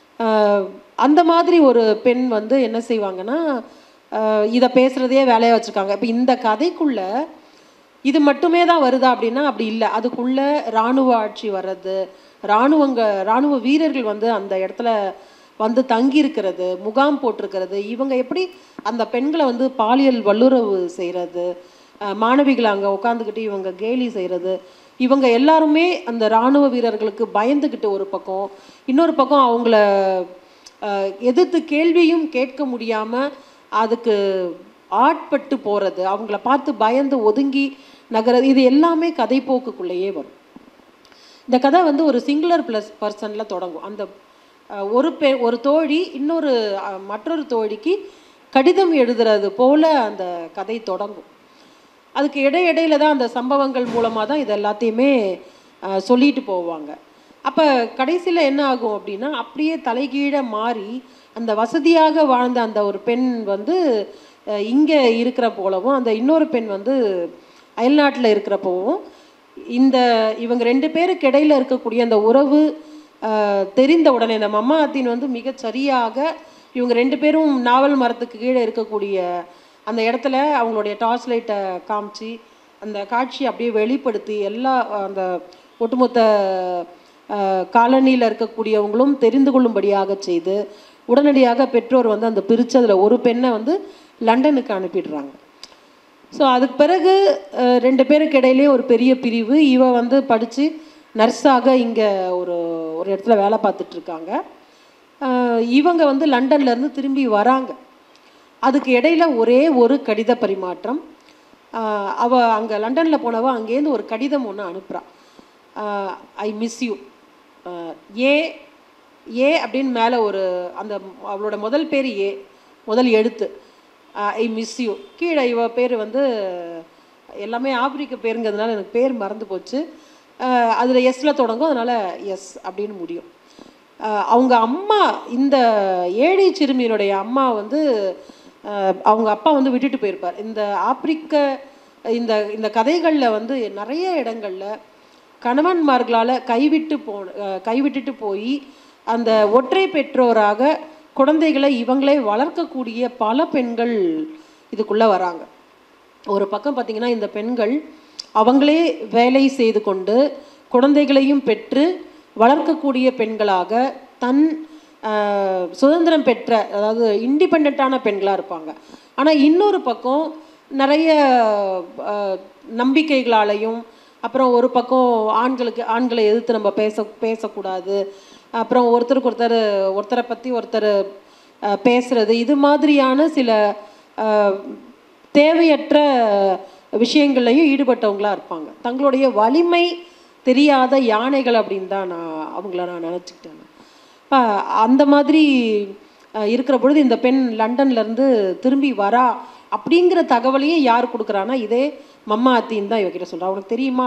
அந்த மாதிரி ஒரு பெண் வந்து என்ன செய்வாங்கன்னா ஆஹ், இதை பேசுகிறதையே வேலையாக வச்சுருக்காங்க இப்போ இந்த கதைக்குள்ள இது மட்டுமே தான் வருதா அப்படின்னா அப்படி இல்லை அதுக்குள்ள இராணுவ ஆட்சி வர்றது இராணுவங்க இராணுவ வீரர்கள் வந்து அந்த இடத்துல வந்து தங்கி இருக்கிறது முகாம் போட்டிருக்கிறது இவங்க எப்படி அந்த பெண்களை வந்து பாலியல் வல்லுறவு செய்கிறது மாணவிகளை அங்கே உட்காந்துக்கிட்டு இவங்க கேலி செய்கிறது இவங்க எல்லாருமே அந்த இராணுவ வீரர்களுக்கு பயந்துக்கிட்டு ஒரு பக்கம் இன்னொரு பக்கம் அவங்கள அஹ், எதிர்த்து கேள்வியும் கேட்க முடியாமல் அதுக்கு ஆட்பட்டு போகிறது அவங்கள பார்த்து பயந்து ஒதுங்கி நகரது இது எல்லாமே கதைப்போக்குக்குள்ளேயே வரும் இந்த கதை வந்து ஒரு சிங்குலர் ப்ளஸ் பர்சனில் தொடங்கும் அந்த அஹ், ஒரு பே ஒரு தோழி இன்னொரு அஹ், மற்றொரு தோழிக்கு கடிதம் எழுதுறது போல அந்த கதை தொடங்கும் அதுக்கு இடையிடையில தான் அந்த சம்பவங்கள் மூலமாக தான் இது எல்லாத்தையுமே அஹ், சொல்லிட்டு போவாங்க அப்போ கடைசியில் என்ன ஆகும் அப்படின்னா அப்படியே தலைகீழ மாறி அந்த வசதியாக வாழ்ந்த அந்த ஒரு பெண் வந்து இங்கே இருக்கிற போலவும் அந்த இன்னொரு பெண் வந்து அயல்நாட்டில் இருக்கிறப்போவும் இந்த இவங்க ரெண்டு பேருக்கு இடையில இருக்கக்கூடிய அந்த உறவு அஹ், தெரிந்த உடனே இந்த மம்மா அத்தின் வந்து மிகச் சரியாக இவங்க ரெண்டு பேரும் நாவல் மரத்துக்கு கீழே இருக்கக்கூடிய அந்த இடத்துல அவங்களுடைய டார்ச் லைட்டை காமிச்சு அந்த காட்சியை அப்படியே வெளிப்படுத்தி எல்லா அந்த ஒட்டுமொத்த காலனியில் இருக்கக்கூடியவங்களும் தெரிந்து கொள்ளும்படியாக செய்து உடனடியாக பெற்றோர் வந்து அந்த பிரிச்சதில் ஒரு பெண்ணை வந்து லண்டனுக்கு அனுப்பிடுறாங்க ஸோ அதுக்கு பிறகு அஹ், ரெண்டு பேருக்கு இடையிலே ஒரு பெரிய பிரிவு இவ வந்து படித்து நர்ஸாக இங்கே ஒரு ஒரு இடத்துல வேலை பார்த்துட்டு இருக்காங்க அஹ், இவங்க வந்து லண்டன்ல இருந்து திரும்பி வராங்க அதுக்கு இடையில ஒரே ஒரு கடித பரிமாற்றம் அஹ், அவ அங்கே லண்டனில் போனவ அங்கேருந்து ஒரு கடிதம் ஒன்று அனுப்புகிறா ஐ மிஸ் யூ ஏ ஏ அப்படின்னு மேலே ஒரு அந்த அவளோட முதல் பேர் ஏ முதல் எழுத்து ஐ மிஸ் யூ கீழே இவ பேர் வந்து எல்லாமே ஆப்பிரிக்க பேருங்கிறதுனால எனக்கு பேர் மறந்து போச்சு அதில் எஸ்ல தொடங்கும் அதனால் எஸ் அப்படின்னு முடியும் அஹ் அவங்க அம்மா இந்த ஏழை சிறுமியினுடைய அம்மா வந்து அஹ் அவங்க அப்பா வந்து விட்டுட்டு போயிருப்பார் இந்த ஆப்பிரிக்க இந்த இந்த கதைகளில் வந்து நிறைய இடங்கள்ல கணவன்மார்களால் கைவிட்டு போன அஹ் கைவிட்டுட்டு போய் அந்த ஒற்றை பெற்றோராக குழந்தைகளை இவங்களே வளர்க்கக்கூடிய பல பெண்கள் இதுக்குள்ளே வராங்க ஒரு பக்கம் பார்த்தீங்கன்னா இந்த பெண்கள் அவங்களே வேலை செய்து கொண்டு குழந்தைகளையும் பெற்று வளர்க்கக்கூடிய பெண்களாக தன் ஆஹ், சுதந்திரம் பெற்ற அதாவது இண்டிபெண்ட்டான பெண்களாக இருப்பாங்க ஆனால் இன்னொரு பக்கம் நிறைய ஆஹ், நம்பிக்கைகளாலையும் அப்புறம் ஒரு பக்கம் ஆண்களுக்கு ஆண்களை எதிர்த்து நம்ம பேச பேசக்கூடாது அப்புறம் ஒருத்தருக்கு ஒருத்தர் ஒருத்தரை பற்றி ஒருத்தர் ஆஹ், பேசுறது இது மாதிரியான சில ஆஹ், தேவையற்ற விஷயங்கள்லையும் ஈடுபட்டவங்களா இருப்பாங்க தங்களுடைய வலிமை தெரியாத யானைகள் அப்படின்னு தான் நான் அவங்கள நான் நினச்சிக்கிட்டேன் ஆஹ் அந்த மாதிரி ஆஹ் இருக்கிற பொழுது இந்த பெண் லண்டன்ல இருந்து திரும்பி வரா அப்படிங்கிற தகவலையும் யார் கொடுக்குறான்னா இதே மம்மா அத்தின்னு தான் இவகிட்ட சொல்கிறா உனக்கு தெரியுமா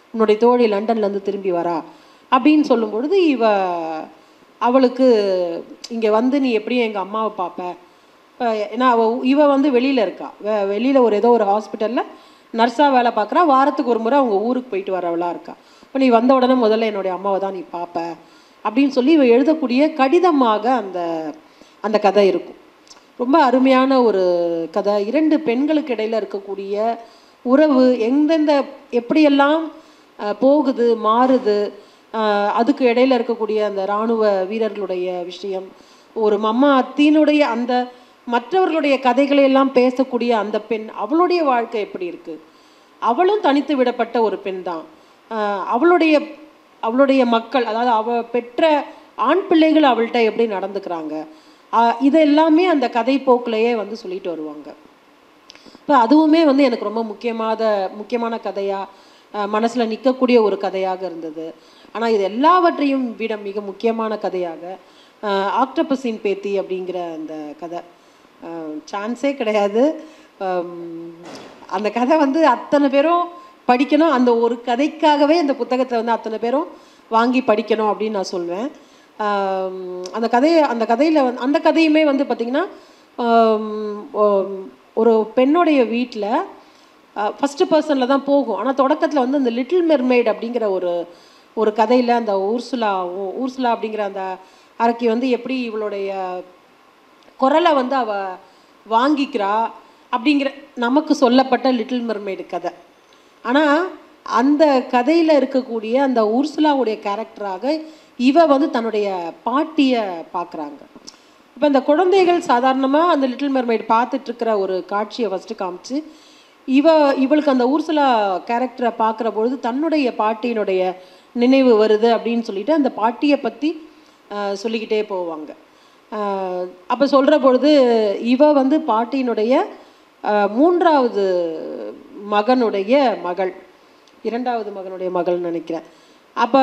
உன்னுடைய தோழி லண்டன்லேருந்து திரும்பி வரா அப்படின்னு சொல்லும் பொழுது இவ அவளுக்கு இங்கே வந்து நீ எப்படியும் எங்கள் அம்மாவை பார்ப்ப அஹ் ஏன்னா அவ இவ வந்து வெளியில் இருக்கா வெ வெளியில் ஒரு ஏதோ ஒரு ஹாஸ்பிட்டலில் நர்ஸாக வேலை பார்க்குறா வாரத்துக்கு ஒரு முறை அவங்க ஊருக்கு போயிட்டு வரவளாக இருக்கா இப்போ நீ வந்த உடனே முதல்ல என்னுடைய அம்மாவை தான் நீ பார்ப்ப அப்படின்னு சொல்லி இவ எழுதக்கூடிய கடிதமாக அந்த அந்த கதை இருக்கும் ரொம்ப அருமையான ஒரு கதை இரண்டு பெண்களுக்கு இடையில இருக்கக்கூடிய உறவு எந்தெந்த எப்படியெல்லாம் அஹ், போகுது மாறுது அஹ், அதுக்கு இடையில இருக்கக்கூடிய அந்த இராணுவ வீரர்களுடைய விஷயம் ஒரு மம்மா அத்தினுடைய அந்த மற்றவர்களுடைய கதைகளை எல்லாம் பேசக்கூடிய அந்த பெண் அவளுடைய வாழ்க்கை எப்படி இருக்கு அவளும் தனித்து விடப்பட்ட ஒரு பெண் தான் ஆஹ் அவளுடைய அவளுடைய மக்கள் அதாவது அவ பெற்ற ஆண் பிள்ளைகள் அவள்கிட்ட எப்படி நடந்துக்கிறாங்க ஆஹ் இது எல்லாமே அந்த கதை போக்கிலேயே வந்து சொல்லிட்டு வருவாங்க இப்போ அதுவுமே வந்து எனக்கு ரொம்ப முக்கியமான முக்கியமான கதையாக மனசில் நிற்கக்கூடிய ஒரு கதையாக இருந்தது ஆனால் இது எல்லாவற்றையும் விட மிக முக்கியமான கதையாக ஆஹ் ஆக்டோபஸின் பேத்தி அப்படிங்கிற அந்த கதை சான்ஸே கிடையாது ஆம், அந்த கதை வந்து அத்தனை பேரும் படிக்கணும் அந்த ஒரு கதைக்காகவே அந்த புத்தகத்தை வந்து அத்தனை பேரும் வாங்கி படிக்கணும் அப்படின்னு நான் சொல்வேன் ஆம், அந்த கதையை அந்த கதையில் வந்து அந்த கதையுமே வந்து பார்த்திங்கன்னா ஒரு பெண்ணுடைய வீட்டில் ஃபஸ்ட்டு பர்சனில் தான் போகும் ஆனால் தொடக்கத்தில் வந்து அந்த லிட்டில் மெர்மெய்ட் அப்படிங்கிற ஒரு ஒரு கதையில் அந்த ஊர்சுலாவும் ஊர்சுலா அப்படிங்கிற அந்த அரக்கி வந்து எப்படி இவளுடைய குரலை வந்து அவ வாங்கிக்கிறா அப்படிங்கிற நமக்கு சொல்லப்பட்ட லிட்டில் மெர்மெய்டு கதை ஆனால் அந்த கதையில் இருக்கக்கூடிய அந்த ஊர்சுலாவுடைய கேரக்டராக இவ வந்து தன்னுடைய பாட்டியை பார்க்குறாங்க இப்போ இந்த குழந்தைகள் சாதாரணமாக அந்த லிட்டில் மெர்மெய்டு பார்த்துட்டு இருக்கிற ஒரு காட்சியை ஃபஸ்ட்டு காமிச்சு இவ இவளுக்கு அந்த ஊர்சுலா கேரக்டரை பார்க்குற பொழுது தன்னுடைய பாட்டியினுடைய நினைவு வருது அப்படின்னு சொல்லிட்டு அந்த பாட்டியை பற்றி சொல்லிக்கிட்டே போவாங்க அப்போ சொல்கிற பொழுது இவ வந்து பாட்டியினுடைய ஆஹ், மூன்றாவது மகனுடைய மகள் இரண்டாவது மகனுடைய மகள்னு நினைக்கிறேன் அப்போ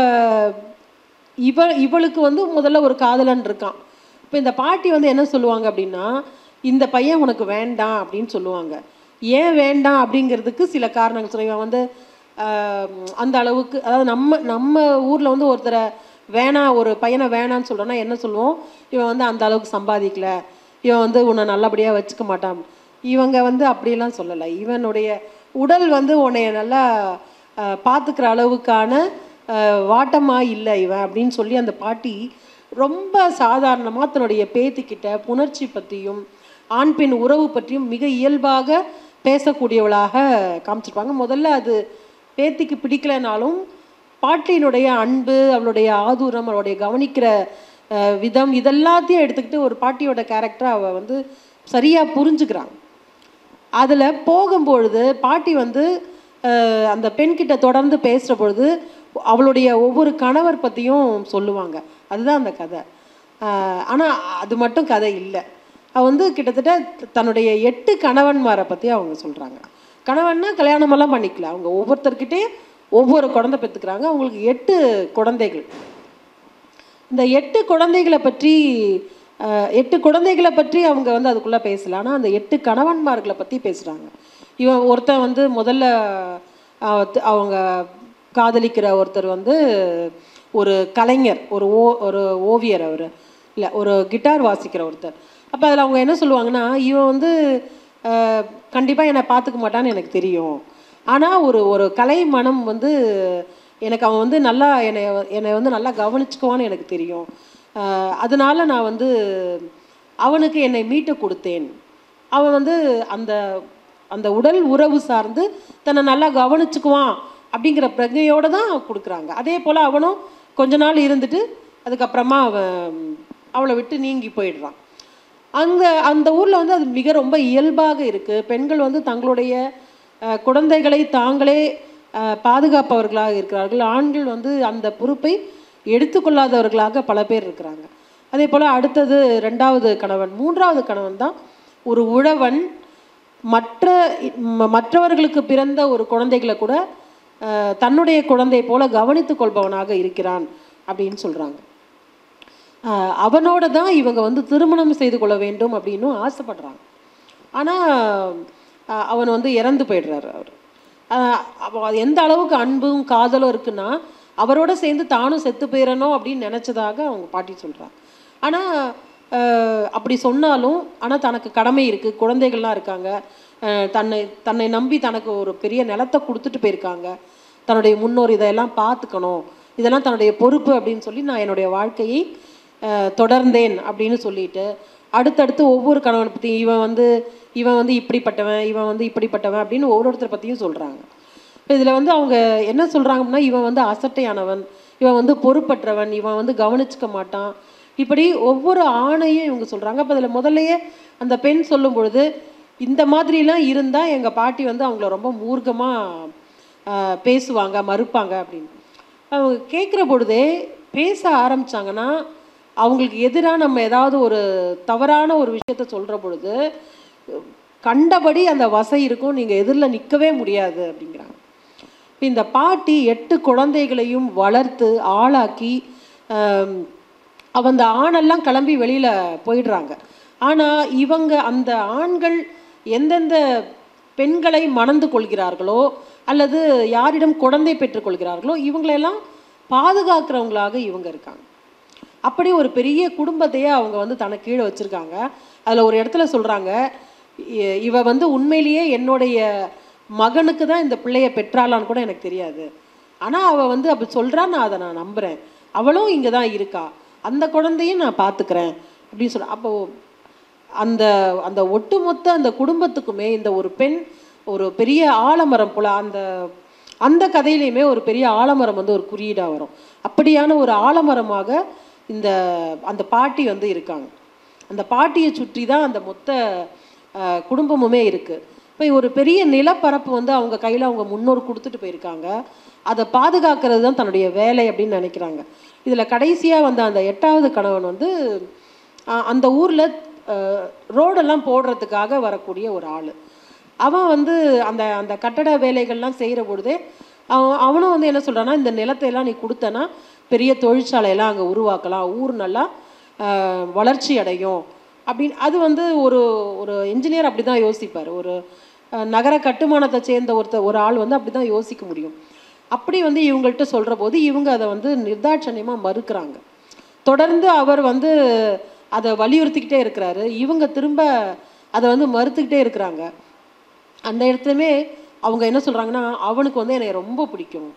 இவ இவளுக்கு வந்து முதல்ல ஒரு காதலன் இருக்கான் இப்போ இந்த பாட்டி வந்து என்ன சொல்லுவாங்க அப்படின்னா இந்த பையன் உனக்கு வேண்டாம் அப்படின்னு சொல்லுவாங்க ஏன் வேண்டாம் அப்படிங்கிறதுக்கு சில காரணங்கள் சொல்லுவாங்க இவன் வந்து ஆஹ், அந்த அளவுக்கு அதாவது நம்ம நம்ம ஊரில் வந்து ஒருத்தரை வேணாம் ஒரு பையனை வேணான்னு சொல்கிறோன்னா என்ன சொல்லுவோம் இவன் வந்து அந்த அளவுக்கு சம்பாதிக்கல இவன் வந்து உன்னை நல்லபடியாக வச்சுக்க மாட்டான் இவங்க வந்து அப்படியெல்லாம் சொல்லலை இவனுடைய உடல் வந்து உன்னைய நல்லா ஆஹ், பார்த்துக்கிற அளவுக்கான வாட்டமா இல்லை இவன் அப்படின்னு சொல்லி அந்த பாட்டி ரொம்ப சாதாரணமாக தன்னுடைய பேத்திக்கிட்ட புணர்ச்சி பற்றியும் ஆண் பெண் உறவு பற்றியும் மிக இயல்பாக பேசக்கூடியவளாக காமிச்சிருப்பாங்க முதல்ல அது பேத்திக்கு பிடிக்கலைனாலும் பாட்டியினுடைய அன்பு அவளுடைய ஆதூரம் அவளுடைய கவனிக்கிற அஹ், விதம் இதெல்லாத்தையும் எடுத்துக்கிட்டு ஒரு பாட்டியோட கேரக்டரை அவள் வந்து சரியாக புரிஞ்சுக்கிறான் அதில் போகும்பொழுது பாட்டி வந்து அஹ், அந்த பெண்கிட்ட தொடர்ந்து பேசுகிற பொழுது அவளுடைய ஒவ்வொரு கணவர் பற்றியும் சொல்லுவாங்க அதுதான் அந்த கதை ஆனால் அது மட்டும் கதை இல்லை அவள் வந்து கிட்டத்தட்ட த- தன்னுடைய எட்டு கணவன்மாரை பற்றி அவங்க சொல்கிறாங்க கணவன்னா கல்யாணமெல்லாம் பண்ணிக்கல அவங்க ஒவ்வொருத்தர்கிட்டயும் ஒவ்வொரு குழந்தை பெற்றுக்கிறாங்க அவங்களுக்கு எட்டு குழந்தைகள் இந்த எட்டு குழந்தைகளை பற்றி அஹ், எட்டு குழந்தைகளை பற்றி அவங்க வந்து அதுக்குள்ளே பேசல ஆனால் அந்த எட்டு கணவன்மார்களை பற்றி பேசுகிறாங்க இவன் ஒருத்தன் வந்து முதல்ல அஹ், த- அவங்க காதலிக்கிற ஒருத்தர் வந்து ஒரு கலைஞர் ஒரு ஓ ஒரு ஓவியர் அவர் இல்லை ஒரு கிட்டார் வாசிக்கிற ஒருத்தர் அப்போ அதில் அவங்க என்ன சொல்லுவாங்கன்னா இவன் வந்து கண்டிப்பாக என்னை பார்த்துக்க மாட்டான்னு எனக்கு தெரியும் ஆனால் ஒரு ஒரு கலை மனம் வந்து எனக்கு அவன் வந்து நல்லா என்னை என்னை வந்து நல்லா கவனிச்சுக்குவான்னு எனக்கு தெரியும் ஆஹ் அதனால நான் வந்து அவனுக்கு என்னை மீட்டு கொடுத்தேன் அவன் வந்து அந்த அந்த உடல் உறவு சார்ந்து தன்னை நல்லா கவனிச்சுக்குவான் அப்படிங்கிற பிரஜையோடு தான் கொடுக்குறாங்க அதே போல் அவனும் கொஞ்ச நாள் இருந்துட்டு அதுக்கப்புறமா அவன் அவளை விட்டு நீங்கி போயிடுறான் அந்த அந்த ஊரில் வந்து அது மிக ரொம்ப இயல்பாக இருக்குது பெண்கள் வந்து தங்களுடைய அஹ், குழந்தைகளை தாங்களே அஹ், பாதுகாப்பவர்களாக இருக்கிறார்கள் ஆண்கள் வந்து அந்த பொறுப்பை எடுத்துக்கொள்ளாதவர்களாக பல பேர் இருக்கிறாங்க அதே போல் அடுத்தது ரெண்டாவது கணவன் மூன்றாவது கணவன் தான் ஒரு உழவன் மற்ற ம- மற்றவர்களுக்கு பிறந்த ஒரு குழந்தைகளை கூட அஹ், தன்னுடைய குழந்தை போல கவனித்துக் கொள்பவனாக இருக்கிறான் அப்படின்னு சொல்கிறாங்க ஆஹ் அவனோட தான் இவங்க வந்து திருமணம் செய்து கொள்ள வேண்டும் அப்படின்னும் ஆசைப்படுறாங்க ஆனால் அவன் வந்து இறந்து போயிடுறாரு அவர் ஆஹ் அப்போ அது எந்த அளவுக்கு அன்பும் காதலும் இருக்குன்னா அவரோட சேர்ந்து தானும் செத்து போயிடணும் அப்படின்னு நினச்சதாக அவங்க பாட்டி சொல்கிறாங்க ஆனால் அப்படி சொன்னாலும் ஆனால் தனக்கு கடமை இருக்குது குழந்தைகள்லாம் இருக்காங்க ஆஹ் தன்னை தன்னை நம்பி தனக்கு ஒரு பெரிய நிலத்தை கொடுத்துட்டு போயிருக்காங்க தன்னுடைய முன்னோர் இதெல்லாம் பார்த்துக்கணும் இதெல்லாம் தன்னுடைய பொறுப்பு அப்படின்னு சொல்லி நான் என்னுடைய வாழ்க்கையை ஆஹ் தொடர்ந்தேன் அப்படின்னு சொல்லிட்டு அடுத்தடுத்து ஒவ்வொரு கணவனை பற்றி இவன் வந்து இவன் வந்து இப்படிப்பட்டவன் இவன் வந்து இப்படிப்பட்டவன் அப்படின்னு ஒவ்வொருத்தரை பற்றியும் சொல்கிறாங்க இப்போ இதில் வந்து அவங்க என்ன சொல்கிறாங்க அப்படின்னா இவன் வந்து அசட்டையானவன் இவன் வந்து பொறுப்பற்றவன் இவன் வந்து கவனிச்சுக்க மாட்டான் இப்படி ஒவ்வொரு ஆணையும் இவங்க சொல்கிறாங்க அப்போ அதில் முதல்லையே அந்த பெண் சொல்லும் பொழுது இந்த மாதிரிலாம் இருந்தால் எங்கள் பாட்டி வந்து அவங்கள ரொம்ப மூர்க்கமாக பேசுவாங்க மறுப்பாங்க அப்படின்னு அவங்க கேட்குற பொழுதே பேச ஆரம்பிச்சாங்கன்னா அவங்களுக்கு எதிராக நம்ம ஏதாவது ஒரு தவறான ஒரு விஷயத்த சொல்கிற பொழுது கண்டபடி அந்த வசை இருக்கும் நீங்கள் எதிரில் நிற்கவே முடியாது அப்படிங்கிறாங்க இப்ப இந்த பாட்டி எட்டு குழந்தைகளையும் வளர்த்து ஆளாக்கி ஆம், அவ அந்த ஆணெல்லாம் கிளம்பி வெளியில் போயிடுறாங்க ஆனால் இவங்க அந்த ஆண்கள் எந்தெந்த பெண்களை மணந்து கொள்கிறார்களோ அல்லது யாரிடம் குழந்தை பெற்றுக்கொள்கிறார்களோ இவங்களெல்லாம் பாதுகாக்கிறவங்களாக இவங்க இருக்காங்க அப்படி ஒரு பெரிய குடும்பத்தையே அவங்க வந்து தனக்கு கீழே வச்சுருக்காங்க அதில் ஒரு இடத்துல சொல்கிறாங்க இவ வந்து உண்மையிலேயே என்னுடைய மகனுக்கு தான் இந்த பிள்ளைய பெற்றாளான்னு கூட எனக்கு தெரியாது ஆனால் அவள் வந்து அப்படி சொல்கிறா நான் அதை நான் நம்புகிறேன் அவளும் இங்கே தான் இருக்கா அந்த குழந்தையும் நான் பார்த்துக்கிறேன் அப்படின்னு சொல்ல அப்போ அந்த அந்த ஒட்டுமொத்த அந்த குடும்பத்துக்குமே இந்த ஒரு பெண் ஒரு பெரிய ஆலமரம் போல அந்த அந்த கதையிலையுமே ஒரு பெரிய ஆலமரம் வந்து ஒரு குறியீடாக வரும் அப்படியான ஒரு ஆலமரமாக இந்த அந்த பாட்டி வந்து இருக்காங்க அந்த பாட்டியை சுற்றி தான் அந்த மொத்த அஹ், குடும்பமுமே இருக்குது இப்போ ஒரு பெரிய நிலப்பரப்பு வந்து அவங்க கையில் அவங்க முன்னோர் கொடுத்துட்டு போயிருக்காங்க அதை பாதுகாக்கிறது தான் தன்னுடைய வேலை அப்படின்னு நினைக்கிறாங்க இதில் கடைசியாக வந்த அந்த எட்டாவது கணவன் வந்து அஹ், அந்த ஊரில் ரோடெல்லாம் போடுறதுக்காக வரக்கூடிய ஒரு ஆள் அவன் வந்து அந்த அந்த கட்டட வேலைகள்லாம் செய்கிற பொழுதே அவன் அவனும் வந்து என்ன சொல்கிறான்னா இந்த நிலத்தை எல்லாம் நீ கொடுத்தனா பெரிய தொழிற்சாலையெல்லாம் அங்கே உருவாக்கலாம் ஊர் நல்லா ஆஹ், வளர்ச்சி அடையும் அப்படின்னு அது வந்து ஒரு ஒரு இன்ஜினியர் அப்படி தான் யோசிப்பார் ஒரு ஆஹ், நகர கட்டுமானத்தை சேர்ந்த ஒருத்தர் ஒரு ஆள் வந்து அப்படி தான் யோசிக்க முடியும் அப்படி வந்து இவங்கள்ட்ட சொல்கிற போது இவங்க அதை வந்து நிர்தாட்சணியமாக மறுக்கிறாங்க தொடர்ந்து அவர் வந்து அதை வலியுறுத்திக்கிட்டே இருக்கிறாரு இவங்க திரும்ப அதை வந்து மறுத்துக்கிட்டே இருக்கிறாங்க அந்த இடத்துலையுமே அவங்க என்ன சொல்கிறாங்கன்னா அவனுக்கு வந்து என்னை ரொம்ப பிடிக்கும்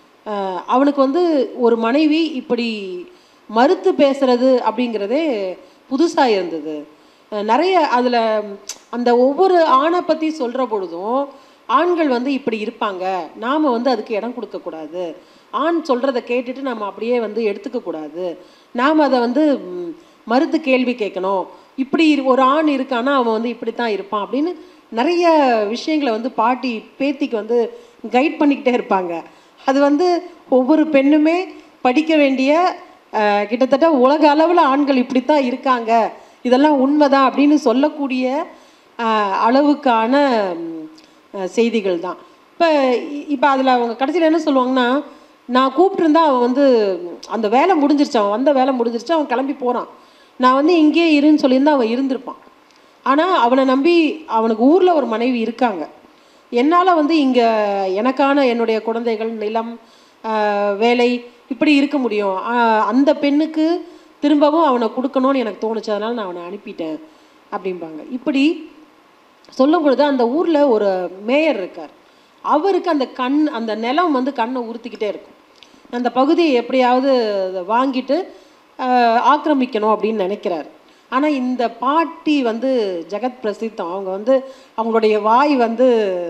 அஹ் அவனுக்கு வந்து ஒரு மனைவி இப்படி மறுத்து பேசுறது அப்படிங்கிறதே புதுசாக இருந்தது அஹ் நிறைய அதில் அந்த ஒவ்வொரு ஆணை பற்றி சொல்கிற பொழுதும் ஆண்கள் வந்து இப்படி இருப்பாங்க நாம் வந்து அதுக்கு இடம் கொடுக்கக்கூடாது ஆண் சொல்கிறத கேட்டுட்டு நம்ம அப்படியே வந்து எடுத்துக்கக்கூடாது நாம் அதை வந்து ம், மறுத்து கேள்வி கேட்கணும் இப்படி இரு- ஒரு ஆண் இருக்கானா அவன் வந்து இப்படி தான் இருப்பான் அப்படின்னு நிறைய விஷயங்களை வந்து பாட்டி பேத்திக்கு வந்து கைட் பண்ணிக்கிட்டே இருப்பாங்க அது வந்து ஒவ்வொரு பெண்ணுமே படிக்க வேண்டிய அஹ், கிட்டத்தட்ட உலக அளவில் ஆண்கள் இப்படி தான் இருக்காங்க இதெல்லாம் உண்மைதான் அப்படின்னு சொல்லக்கூடிய அஹ், அளவுக்கான ம், அஹ், செய்திகள் தான் இப்போ இப்போ அதில் அவங்க கடைசியில் என்ன சொல்லுவாங்கன்னா நான் கூப்பிட்டுருந்தா அவன் வந்து ம், அந்த வேலை முடிஞ்சிருச்சு அவன் வந்த வேலை முடிஞ்சிருச்சு அவன் கிளம்பி போகிறான் நான் வந்து இங்கேயே இருன்னு சொல்லியிருந்தா அவன் இருந்திருப்பான் ஆனால் அவனை நம்பி அவனுக்கு ஊரில் ஒரு மனைவி இருக்காங்க என்னால் வந்து இங்கே எனக்கான என்னுடைய குழந்தைகள் நிலம் ஆஹ், வேலை இப்படி இருக்க முடியும் ஆஹ், அந்த பெண்ணுக்கு திரும்பவும் அவனை கொடுக்கணும்னு எனக்கு தோணுச்சு அதனால் நான் அவனை அனுப்பிட்டேன் அப்படிம்பாங்க இப்படி சொல்லும் பொழுது அந்த ஊரில் ஒரு மேயர் இருக்கார் அவருக்கு அந்த கண் அந்த நிலம் வந்து கண்ணை உறுத்திக்கிட்டே இருக்கும் அந்த பகுதியை எப்படியாவது அதை வாங்கிட்டு ஆஹ், ஆக்கிரமிக்கணும் அப்படின்னு நினைக்கிறார் ஆனால் இந்த பாட்டி வந்து ஜெகத் பிரசித்தம் அவங்க வந்து அவங்களுடைய வாய் வந்து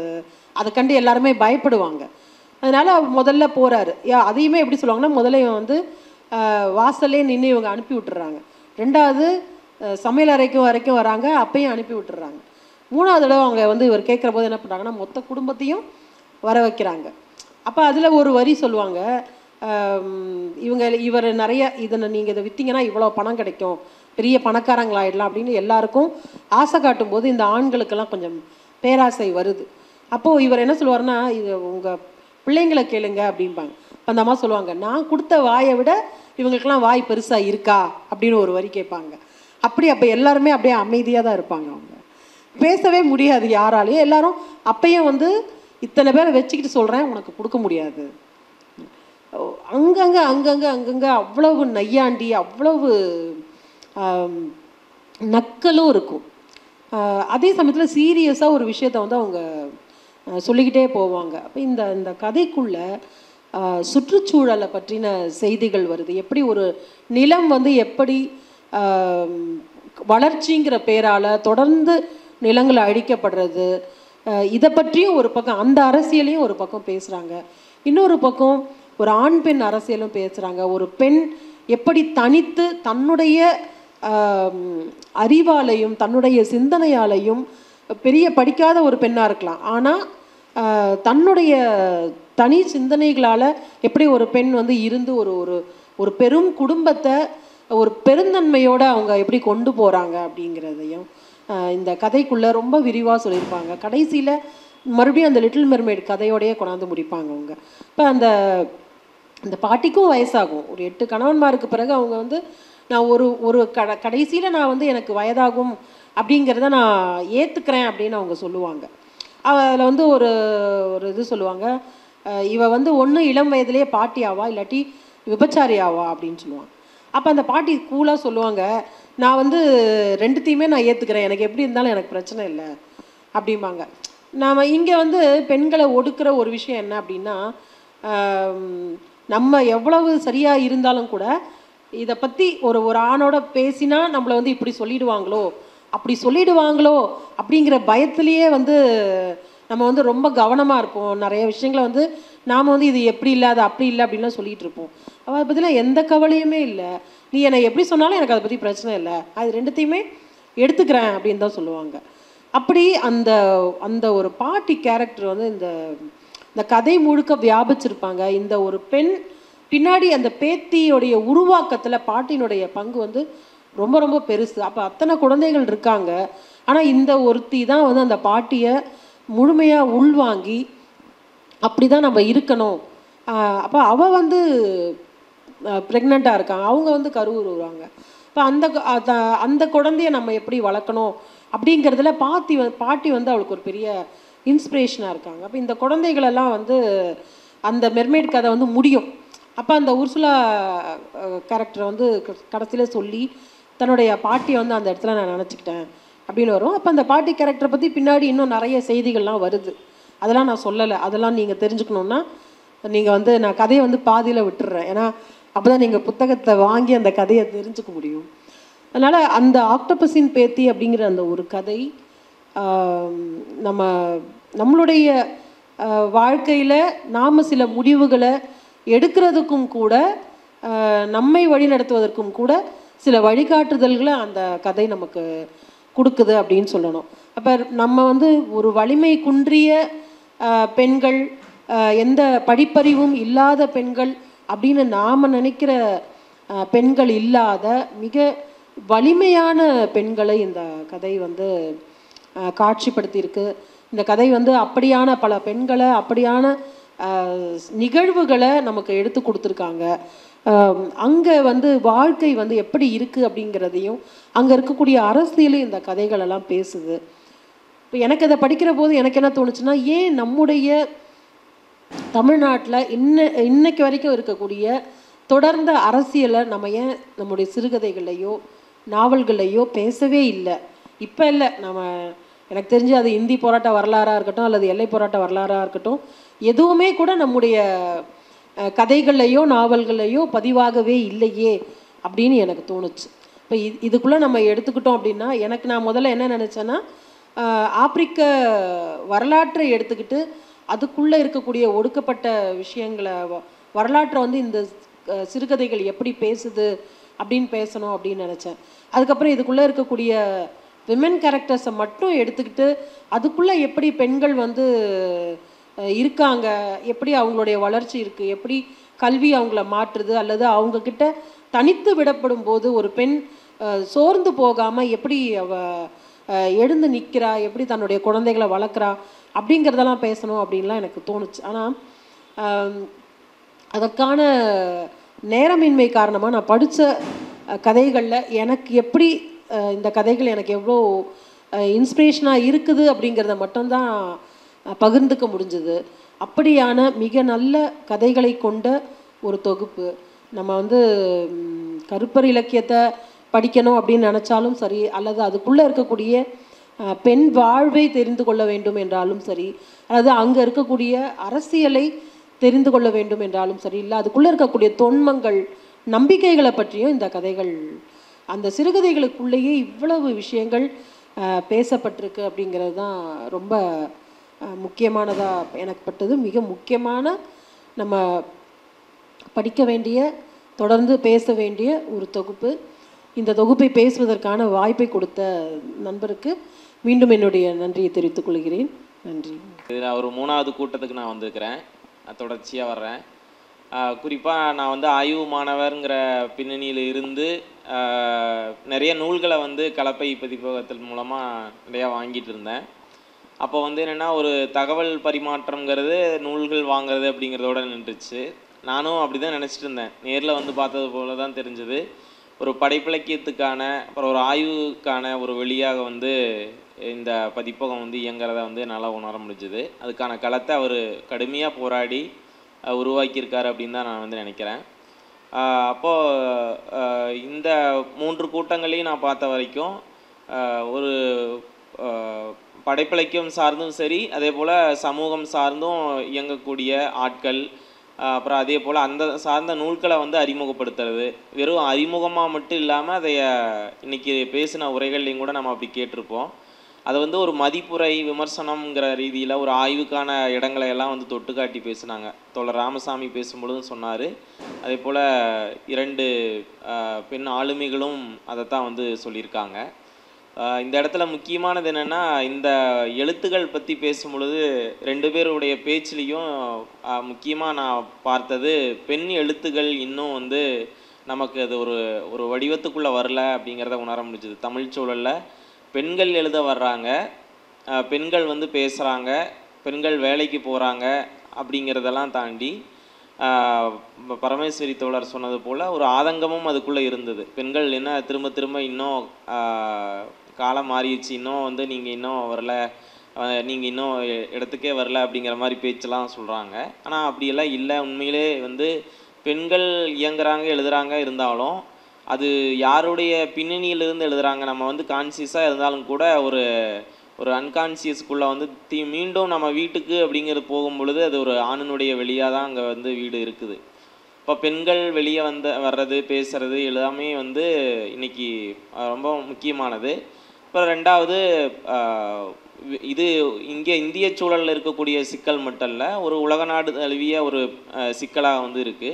அதை கண்டு எல்லாருமே பயப்படுவாங்க அதனால் முதல்ல போகிறாரு அதையுமே எப்படி சொல்லுவாங்கன்னா முதல்ல இவன் வந்து ஆஹ், வாசல்லே நின்று இவங்க அனுப்பி விட்டுறாங்க ரெண்டாவது ஆஹ், சமையல் அறைக்கும் வரைக்கும் வராங்க அப்பயும் அனுப்பி விட்டுறாங்க மூணாவது தடவை அவங்க வந்து இவர் கேட்குற போது என்ன பண்ணுறாங்கன்னா மொத்த குடும்பத்தையும் வர வைக்கிறாங்க அப்போ அதில் ஒரு வரி சொல்லுவாங்க ஆம், இவங்க இவர் நிறைய இதனை நீங்கள் இதை விற்றீங்கன்னா இவ்வளோ பணம் கிடைக்கும் பெரிய பணக்காரங்களாயிடலாம் அப்படின்னு எல்லாருக்கும் ஆசை காட்டும் போது இந்த ஆண்களுக்கெல்லாம் கொஞ்சம் பேராசை வருது அப்போது இவர் என்ன சொல்லுவாருன்னா இது உங்கள் பிள்ளைங்களை கேளுங்க அப்படிம்பாங்க அப்ப அந்த அம்மா சொல்லுவாங்க நான் கொடுத்த வாயை விட இவங்களுக்கெல்லாம் வாய் பெருசாக இருக்கா அப்படின்னு ஒரு வரி கேட்பாங்க அப்படி அப்போ எல்லாருமே அப்படியே அமைதியாக தான் இருப்பாங்க அவங்க பேசவே முடியாது யாராலையும் எல்லாரும் அப்பயும் வந்து இத்தனை பேரை வச்சுக்கிட்டு சொல்கிறேன் உனக்கு கொடுக்க முடியாது அங்கங்கே அங்கங்கே அங்கங்கே அவ்வளவு நையாண்டி அவ்வளவு ஆம், நக்கலும் இருக்கும் ஆஹ் அதே சமயத்தில் சீரியஸாக ஒரு விஷயத்த வந்து அவங்க ஆஹ் சொல்லிக்கிட்டே போவாங்க அப்போ இந்த இந்த கதைக்குள்ள ஆஹ் சுற்றுச்சூழலை பற்றின செய்திகள் வருது எப்படி ஒரு நிலம் வந்து எப்படி ஆம், வளர்ச்சிங்கிற பேரால் தொடர்ந்து நிலங்கள் அழிக்கப்படுறது ஆஹ் இதை பற்றியும் ஒரு பக்கம் அந்த அரசியலையும் ஒரு பக்கம் பேசுகிறாங்க இன்னொரு பக்கம் ஒரு ஆண் பெண் அரசியலும் பேசுகிறாங்க ஒரு பெண் எப்படி தனித்து தன்னுடைய ஆம், அறிவாலையும் தன்னுடைய சிந்தனையாலையும் பெரிய படிக்காத ஒரு பெண்ணாக இருக்கலாம் ஆனால் தன்னுடைய தனி சிந்தனைகளால் எப்படி ஒரு பெண் வந்து இருந்து ஒரு ஒரு ஒரு பெரும் குடும்பத்தை ஒரு பெருந்தன்மையோட அவங்க எப்படி கொண்டு போகிறாங்க அப்படிங்கிறதையும் ஆஹ் இந்த கதைக்குள்ளே ரொம்ப விரிவாக சொல்லியிருப்பாங்க கடைசியில் மறுபடியும் அந்த லிட்டில் மெர்மைட் கதையோடயே கொண்டாந்து முடிப்பாங்க அவங்க இப்போ அந்த அந்த பாட்டிக்கும் வயசாகும் ஒரு எட்டு கணவன்மாருக்கு பிறகு அவங்க வந்து நான் ஒரு ஒரு கட கடைசியில் நான் வந்து எனக்கு வயதாகும் அப்படிங்கிறத நான் ஏற்றுக்கிறேன் அப்படின்னு அவங்க சொல்லுவாங்க அதில் வந்து ஒரு ஒரு இது சொல்லுவாங்க அஹ் இவ வந்து ஒன்று இளம் வயதிலேயே பாட்டி ஆவா இல்லாட்டி விபச்சாரி ஆவா அப்படின்னு சொல்லுவாங்க அப்போ அந்த பாட்டி கூலாக சொல்லுவாங்க நான் வந்து ரெண்டுத்தையுமே நான் ஏற்றுக்கிறேன் எனக்கு எப்படி இருந்தாலும் எனக்கு பிரச்சனை இல்லை அப்படிம்பாங்க நாம் இங்கே வந்து பெண்களை ஒடுக்குற ஒரு விஷயம் என்ன அப்படின்னா ஆம், நம்ம எவ்வளவு சரியாக இருந்தாலும் கூட இதை பற்றி ஒரு ஒரு ஆணோட பேசினா நம்மளை வந்து இப்படி சொல்லிடுவாங்களோ அப்படி சொல்லிடுவாங்களோ அப்படிங்கிற பயத்திலேயே வந்து நம்ம வந்து ரொம்ப கவனமாக இருப்போம் நிறைய விஷயங்களை வந்து நாம் வந்து இது எப்படி இல்லை அது அப்படி இல்லை அப்படின்லாம் சொல்லிட்டு இருப்போம் அவள் அதை பற்றிலாம் எந்த கவலையுமே இல்லை நீ என்னை எப்படி சொன்னாலும் எனக்கு அதை பற்றி பிரச்சனை இல்லை அது ரெண்டுத்தையுமே எடுத்துக்கிறேன் அப்படின்னு தான் சொல்லுவாங்க அப்படி அந்த அந்த ஒரு பாட்டி கேரக்டர் வந்து இந்த இந்த கதை முழுக்க வியாபிச்சிருப்பாங்க இந்த ஒரு பெண் பின்னாடி அந்த பேத்தியோடைய உருவாக்கத்தில் பாட்டியினுடைய பங்கு வந்து ரொம்ப ரொம்ப பெருசு அப்போ அத்தனை குழந்தைகள் இருக்காங்க ஆனால் இந்த ஒருத்தி தான் வந்து அந்த பாட்டியை முழுமையாக உள்வாங்கி அப்படி தான் நம்ம இருக்கணும் அப்போ அவள் வந்து ப்ரெக்னெண்ட்டாக இருக்காங்க அவங்க வந்து கருவுருவாங்க இப்போ அந்த கு- அத- அந்த குழந்தைய நம்ம எப்படி வளர்க்கணும் அப்படிங்கிறதுல பாட்டி வ- பாட்டி வந்து அவளுக்கு ஒரு பெரிய இன்ஸ்பிரேஷனாக இருக்காங்க அப்போ இந்த குழந்தைகளெல்லாம் வந்து அந்த மெர்மைட் கதை வந்து முடியும் அப்போ அந்த உர்சுலா கேரக்டரை வந்து கடைசியில் சொல்லி தன்னுடைய பாட்டியை வந்து அந்த இடத்துல நான் நினச்சிக்கிட்டேன் அப்படின்னு வரும் அப்போ அந்த பாட்டி கேரக்டரை பற்றி பின்னாடி இன்னும் நிறைய செய்திகள்லாம் வருது அதெல்லாம் நான் சொல்லலை அதெல்லாம் நீங்கள் தெரிஞ்சுக்கணுன்னா நீங்கள் வந்து நான் கதையை வந்து பாதியில் விட்டுடுறேன் ஏன்னா அப்போ தான் நீங்கள் புத்தகத்தை வாங்கி அந்த கதையை தெரிஞ்சுக்க முடியும் அதனால் அந்த ஆக்டோபஸின் பேத்தி அப்படிங்கிற அந்த ஒரு கதை ஆம், நம்ம நம்மளுடைய வாழ்க்கையில் நாம் சில முடிவுகளை எடுக்கிறதுக்கும் கூட ஆஹ், நம்மை வழிநடத்துவதற்கும் கூட சில வழிகாட்டுதல்களை அந்த கதை நமக்கு கொடுக்குது அப்படின்னு சொல்லணும் அப்போ நம்ம வந்து ஒரு வலிமை குன்றிய ஆஹ், பெண்கள் ஆஹ், எந்த படிப்பறிவும் இல்லாத பெண்கள் அப்படின்னு நாம் நினைக்கிற ஆஹ், பெண்கள் இல்லாத மிக வலிமையான பெண்களை இந்த கதை வந்து ஆஹ், காட்சிப்படுத்தியிருக்கு இந்த கதை வந்து அப்படியான பல பெண்களை அப்படியான ஆஹ், நிகழ்வுகளை நமக்கு எடுத்து கொடுத்துருக்காங்க அங்கே வந்து வாழ்க்கை வந்து எப்படி இருக்குது அப்படிங்கிறதையும் அங்கே இருக்கக்கூடிய அரசியலும் இந்த கதைகள் எல்லாம் பேசுது இப்போ எனக்கு அதை படிக்கிற போது எனக்கு என்ன தோணுச்சுன்னா ஏன் நம்முடைய தமிழ்நாட்டில் இன்ன இன்னைக்கு வரைக்கும் இருக்கக்கூடிய தொடர்ந்த அரசியலை நம்ம ஏன் நம்முடைய சிறுகதைகள்லையோ நாவல்கள்லையோ பேசவே இல்லை இப்போ இல்லை நம்ம எனக்கு தெரிஞ்சு அது இந்தி போராட்ட வரலாறாக இருக்கட்டும் அல்லது எல்லை போராட்ட வரலாறாக இருக்கட்டும் எதுவுமே கூட நம்முடைய அஹ், கதைகள்லையோ நாவல்கள்லையோ பதிவாகவே இல்லையே அப்படின்னு எனக்கு தோணுச்சு இப்போ இது இதுக்குள்ளே நம்ம எடுத்துக்கிட்டோம் அப்படின்னா எனக்கு நான் முதல்ல என்ன நினச்சேன்னா ஆஹ், ஆப்பிரிக்க வரலாற்றை எடுத்துக்கிட்டு அதுக்குள்ளே இருக்கக்கூடிய ஒடுக்கப்பட்ட விஷயங்களை வ- வரலாற்றை வந்து இந்த அஹ், சிறுகதைகள் எப்படி பேசுது அப்படின்னு பேசணும் அப்படின்னு நினச்சேன் அதுக்கப்புறம் இதுக்குள்ளே இருக்கக்கூடிய விமன் கேரக்டர்ஸை மட்டும் எடுத்துக்கிட்டு அதுக்குள்ளே எப்படி பெண்கள் வந்து அஹ், இருக்காங்க எப்படி அவங்களுடைய வளர்ச்சி இருக்குது எப்படி கல்வி அவங்கள மாற்றுது அல்லது அவங்கக்கிட்ட தனித்து விடப்படும் போது ஒரு பெண் அஹ், சோர்ந்து போகாமல் எப்படி அவ அஹ், எழுந்து நிற்கிறா எப்படி தன்னுடைய குழந்தைகளை வளர்க்குறா அப்படிங்கிறதெல்லாம் பேசணும் அப்படின்லாம் எனக்கு தோணுச்சு ஆனால் அதற்கான நேரமின்மை காரணமாக நான் படித்த கதைகளில் எனக்கு எப்படி அஹ், இந்த கதைகள் எனக்கு எவ்வளோ இன்ஸ்பிரேஷனாக இருக்குது அப்படிங்கிறத மட்டும்தான் அஹ், பகிர்ந்துக்க முடிஞ்சது அப்படியான மிக நல்ல கதைகளை கொண்ட ஒரு தொகுப்பு நம்ம வந்து ம், கருப்பர் இலக்கியத்தை படிக்கணும் அப்படின்னு நினச்சாலும் சரி அல்லது அதுக்குள்ளே இருக்கக்கூடிய அஹ், பெண் வாழ்வை தெரிந்து கொள்ள வேண்டும் என்றாலும் சரி அல்லது அங்கே இருக்கக்கூடிய அரசியலை தெரிந்து கொள்ள வேண்டும் என்றாலும் சரி இல்லை அதுக்குள்ளே இருக்கக்கூடிய தொன்மங்கள் நம்பிக்கைகளை பற்றியும் இந்த கதைகள் அந்த சிறுகதைகளுக்குள்ளேயே இவ்வளவு விஷயங்கள் அஹ், பேசப்பட்டிருக்கு அப்படிங்கிறது தான் ரொம்ப முக்கியமானதாக எனக்கு பட்டது மிக முக்கியமான நம்ம படிக்க வேண்டிய தொடர்ந்து பேச வேண்டிய ஒரு தொகுப்பு இந்த தொகுப்பை பேசுவதற்கான வாய்ப்பை கொடுத்த நண்பருக்கு மீண்டும் என்னுடைய நன்றியை தெரிவித்துக் கொள்கிறேன் நன்றி இதில் ஒரு மூணாவது கூட்டத்துக்கு நான் வந்திருக்கிறேன் நான் தொடர்ச்சியாக வர்றேன் குறிப்பாக நான் வந்து ஆய்வு மாணவர்ங்கிற பின்னணியில் இருந்து ஆஹ், நிறைய நூல்களை வந்து கலப்பை பதிப்பகத்தின் மூலமாக நிறையா வாங்கிட்டு இருந்தேன் அப்போ வந்து என்னென்னா ஒரு தகவல் பரிமாற்றம்ங்கிறது நூல்கள் வாங்குறது அப்படிங்கிறதோட நின்றுச்சு நானும் அப்படி தான் நினச்சிட்டு இருந்தேன் நேரில் வந்து பார்த்தது போல தான் தெரிஞ்சது ஒரு படைப்பிலக்கியத்துக்கான அப்புறம் ஒரு ஆய்வுக்கான ஒரு வெளியாக வந்து இந்த பதிப்பகம் வந்து இயங்குறத வந்து என்னால் உணர முடிஞ்சுது அதுக்கான களத்தை அவர் கடுமையாக போராடி அஹ், உருவாக்கியிருக்காரு அப்படின்னு தான் நான் வந்து நினைக்கிறேன் ஆஹ் அப்போ ஆஹ் இந்த மூன்று கூட்டங்களையும் நான் பார்த்த வரைக்கும் ஆஹ் ஒரு ஆஹ் படைப்பிலக்கியம் சார்ந்தும் சரி அதே போல் சமூகம் சார்ந்தும் இயங்கக்கூடிய ஆட்கள் ஆஹ் அப்புறம் அதே போல் அந்த சார்ந்த நூல்களை வந்து அறிமுகப்படுத்துறது வெறும் அறிமுகமாக மட்டும் இல்லாமல் அதை இன்னைக்கு பேசின உரைகள்லையும் கூட நம்ம அப்படி கேட்டிருப்போம் அதை வந்து ஒரு மதிப்புரை விமர்சனம்ங்கிற ரீதியில் ஒரு ஆய்வுக்கான இடங்களை எல்லாம் வந்து தொட்டு காட்டி பேசினாங்க தோழர் ராமசாமி பேசும்பொழுதும் சொன்னார் அதே போல் இரண்டு ஆஹ், பெண் ஆளுமைகளும் அதைத்தான் வந்து சொல்லியிருக்காங்க ஆஹ், இந்த இடத்துல முக்கியமானது என்னென்னா இந்த எழுத்துக்கள் பற்றி பேசும் பொழுது ரெண்டு பேருடைய பேச்சுலேயும் முக்கியமாக நான் பார்த்தது பெண் எழுத்துக்கள் இன்னும் வந்து நமக்கு அது ஒரு ஒரு வடிவத்துக்குள்ளே வரல அப்படிங்கிறத உணர முடிஞ்சுது தமிழ் சூழலில் பெண்கள் எழுத வர்றாங்க ஆஹ் பெண்கள் வந்து பேசுகிறாங்க பெண்கள் வேலைக்கு போகிறாங்க அப்படிங்கிறதெல்லாம் தாண்டி ஆஹ் ப- பரமேஸ்வரி தோழர் சொன்னது போல் ஒரு ஆதங்கமும் அதுக்குள்ளே இருந்தது பெண்கள் என்ன திரும்ப திரும்ப இன்னும் ஆஹ் காலம் மாறிடுச்சு இன்னும் வந்து நீங்கள் இன்னும் வரல நீங்கள் இன்னும் இ- இடத்துக்கே வரல அப்படிங்கிற மாதிரி பேச்செல்லாம் சொல்கிறாங்க ஆனால் அப்படியெல்லாம் இல்லை உண்மையிலே வந்து பெண்கள் இயங்குறாங்க எழுதுகிறாங்க இருந்தாலும் அது யாருடைய பின்னணியிலிருந்து எழுதுறாங்க நம்ம வந்து கான்சியஸாக இருந்தாலும் கூட ஒரு ஒரு அன்கான்சியஸ்க்குள்ளே வந்து தீ மீண்டும் நம்ம வீட்டுக்கு அப்படிங்கிறது போகும் பொழுது அது ஒரு ஆணினுடைய வெளியாக தான் அங்கே வந்து வீடு இருக்குது இப்போ பெண்கள் வெளியே வந்த வர்றது பேசுறது எல்லாமே வந்து இன்னைக்கு அஹ், ரொம்ப முக்கியமானது இப்போ ரெண்டாவது அஹ், வி- இது இங்கே இந்திய சூழலில் இருக்கக்கூடிய சிக்கல் மட்டும் இல்லை ஒரு உலக நாடு தழுவிய ஒரு சிக்கலாக வந்து இருக்குது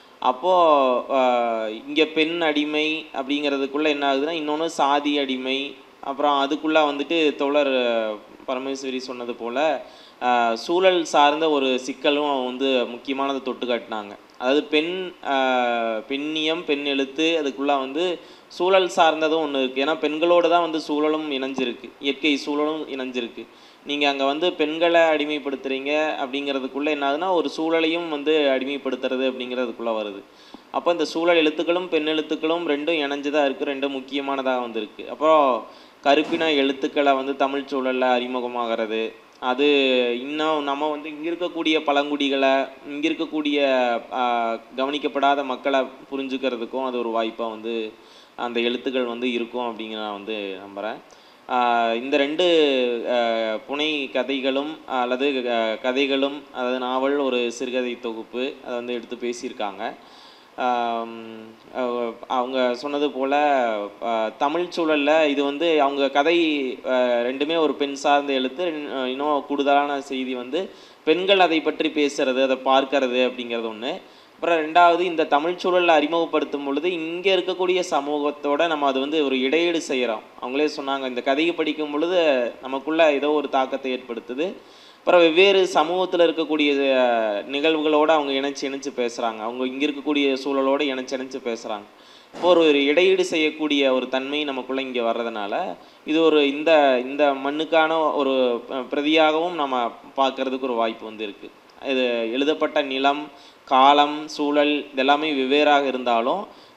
அப்போது இங்கே பெண் அடிமை அப்படிங்கிறதுக்குள்ளே என்ன ஆகுதுன்னா இன்னொன்று சாதி அடிமை அப்புறம் அதுக்குள்ளே வந்துட்டு தோழர் அஹ், பரமேஸ்வரி சொன்னது போல் சூழல் சார்ந்த ஒரு சிக்கலும் வந்து முக்கியமானதை தொட்டு காட்டினாங்க அதாவது பெண் அஹ், பெண்ணியம் பெண் எழுத்து அதுக்குள்ளே வந்து சூழல் சார்ந்ததும் ஒன்று இருக்குது ஏன்னா பெண்களோடு தான் வந்து சூழலும் இணைஞ்சிருக்கு இயற்கை சூழலும் இணைஞ்சிருக்கு நீங்கள் அங்கே வந்து பெண்களை அடிமைப்படுத்துகிறீங்க அப்படிங்கிறதுக்குள்ளே என்ன ஆகுதுன்னா ஒரு சூழலையும் வந்து அடிமைப்படுத்துறது அப்படிங்கிறதுக்குள்ளே வருது அப்போ இந்த சூழல் எழுத்துக்களும் பெண் எழுத்துக்களும் ரெண்டும் இணைஞ்சதாக இருக்குது ரெண்டும் முக்கியமானதாக வந்திருக்கு அப்புறம் கருப்பின எழுத்துக்களை வந்து தமிழ் சூழலில் அறிமுகமாகிறது அது இன்னும் நம்ம வந்து இங்கே இருக்கக்கூடிய பழங்குடிகளை இங்கே இருக்கக்கூடிய ஆஹ், கவனிக்கப்படாத மக்களை புரிஞ்சுக்கிறதுக்கும் அது ஒரு வாய்ப்பாக வந்து அந்த எழுத்துக்கள் வந்து இருக்கும் அப்படிங்கிற நான் வந்து நம்புகிறேன் ஆஹ் இந்த ரெண்டு ஆஹ் புனை கதைகளும் அல்லது ஆஹ் கதைகளும் அதாவது நாவல் ஒரு சிறுகதை தொகுப்பு அதை வந்து எடுத்து பேசியிருக்காங்க ஆம், அஹ் அவங்க சொன்னது போல் தமிழ் சூழலில் இது வந்து அவங்க கதை ஆஹ் ரெண்டுமே ஒரு பெண் சார்ந்த எழுத்து ரெண்- இன்னும் கூடுதலான செய்தி வந்து பெண்கள் அதை பற்றி பேசுறது அதை பார்க்கறது அப்படிங்கிறது ஒன்று அப்புறம் ரெண்டாவது இந்த தமிழ் சூழலில் அறிமுகப்படுத்தும் பொழுது இங்கே இருக்கக்கூடிய சமூகத்தோட நம்ம அது வந்து ஒரு இடையீடு செய்கிறோம் அவங்களே சொன்னாங்க இந்த கதையை படிக்கும் பொழுது நமக்குள்ள ஏதோ ஒரு தாக்கத்தை ஏற்படுத்துது அப்புறம் வெவ்வேறு சமூகத்தில் இருக்கக்கூடிய அஹ், நிகழ்வுகளோட அவங்க இணைச்சு இணைச்சு பேசுகிறாங்க அவங்க இங்கே இருக்கக்கூடிய சூழலோடு இணைச்சு இணைச்சு பேசுகிறாங்க இப்போ ஒரு ஒரு இடையீடு செய்யக்கூடிய ஒரு தன்மை நமக்குள்ளே இங்கே வர்றதுனால இது ஒரு இந்த இந்த மண்ணுக்கான ஒரு அஹ், பிரதியாகவும் நம்ம பார்க்கறதுக்கு ஒரு வாய்ப்பு வந்து இருக்குது இது எழுதப்பட்ட நிலம் காலம் சூழல் இதெல்லாமே வெவ்வேறாக இருந்தாலும்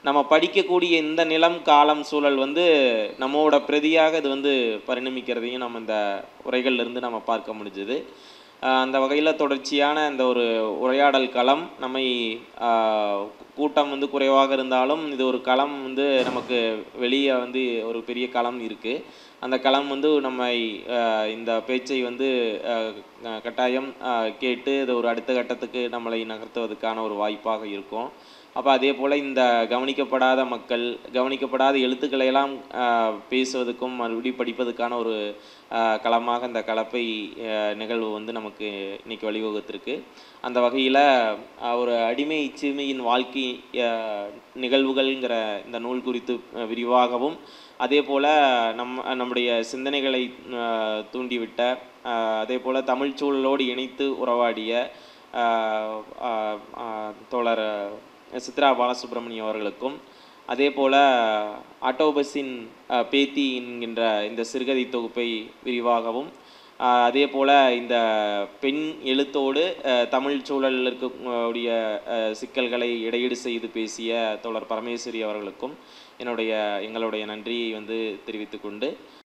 நம்ம படிக்கக்கூடிய இந்த நிலம் காலம் சூழல் வந்து நம்மோட பிரதியாக இது வந்து பரிணமிக்கிறதையும் நம்ம இந்த உரைகள்ல இருந்து நம்ம பார்க்க முடிஞ்சுது ஆஹ் அந்த வகையில் தொடர்ச்சியான இந்த ஒரு உரையாடல் களம் நம்மை ஆஹ் கூட்டம் வந்து குறைவாக இருந்தாலும் இது ஒரு களம் வந்து நமக்கு வெளியே வந்து ஒரு பெரிய களம் இருக்குது அந்த களம் வந்து நம்மை ஆஹ் இந்த பேச்சை வந்து ஆஹ் க- கட்டாயம் ஆஹ் கேட்டு இது ஒரு அடுத்த கட்டத்துக்கு நம்மளை நகர்த்துவதற்கான ஒரு வாய்ப்பாக இருக்கும் அப்போ அதே போல் இந்த கவனிக்கப்படாத மக்கள் கவனிக்கப்படாத எழுத்துக்களை எல்லாம் ஆஹ் பேசுவதற்கும் மறுபடியும் படிப்பதற்கான ஒரு ஆஹ் களமாக இந்த கலப்பை ஆஹ் நிகழ்வு வந்து நமக்கு இன்னைக்கு வழிவகுத்திருக்கு அந்த வகையில் ஒரு அடிமை சிறுமியின் வாழ்க்கை ஆஹ் நிகழ்வுகள்ங்கிற இந்த நூல் குறித்து ஆஹ் விரிவாகவும் அதே போல் நம் நம்முடைய சிந்தனைகளை ஆஹ் தூண்டிவிட்ட ஆஹ் அதே போல் தமிழ் சூழலோடு இணைத்து உறவாடிய ஆஹ் ஆஹ் ஆஹ் தோழர் சித்ரா பாலசுப்ரமணியம் அவர்களுக்கும் அதே போல் ஆட்டோபஸின் அஹ், பேத்தி என்கின்ற இந்த சிறுகதை தொகுப்பை விரிவாகவும் அஹ், அதே போல் இந்த பெண் எழுத்தோடு அஹ், தமிழ் சூழலில் இருக்கக்கூடிய அஹ், சிக்கல்களை இடையீடு செய்து பேசிய தோழர் பரமேஸ்வரி அவர்களுக்கும் என்னுடைய எங்களுடைய நன்றியை வந்து தெரிவித்துக்கொண்டு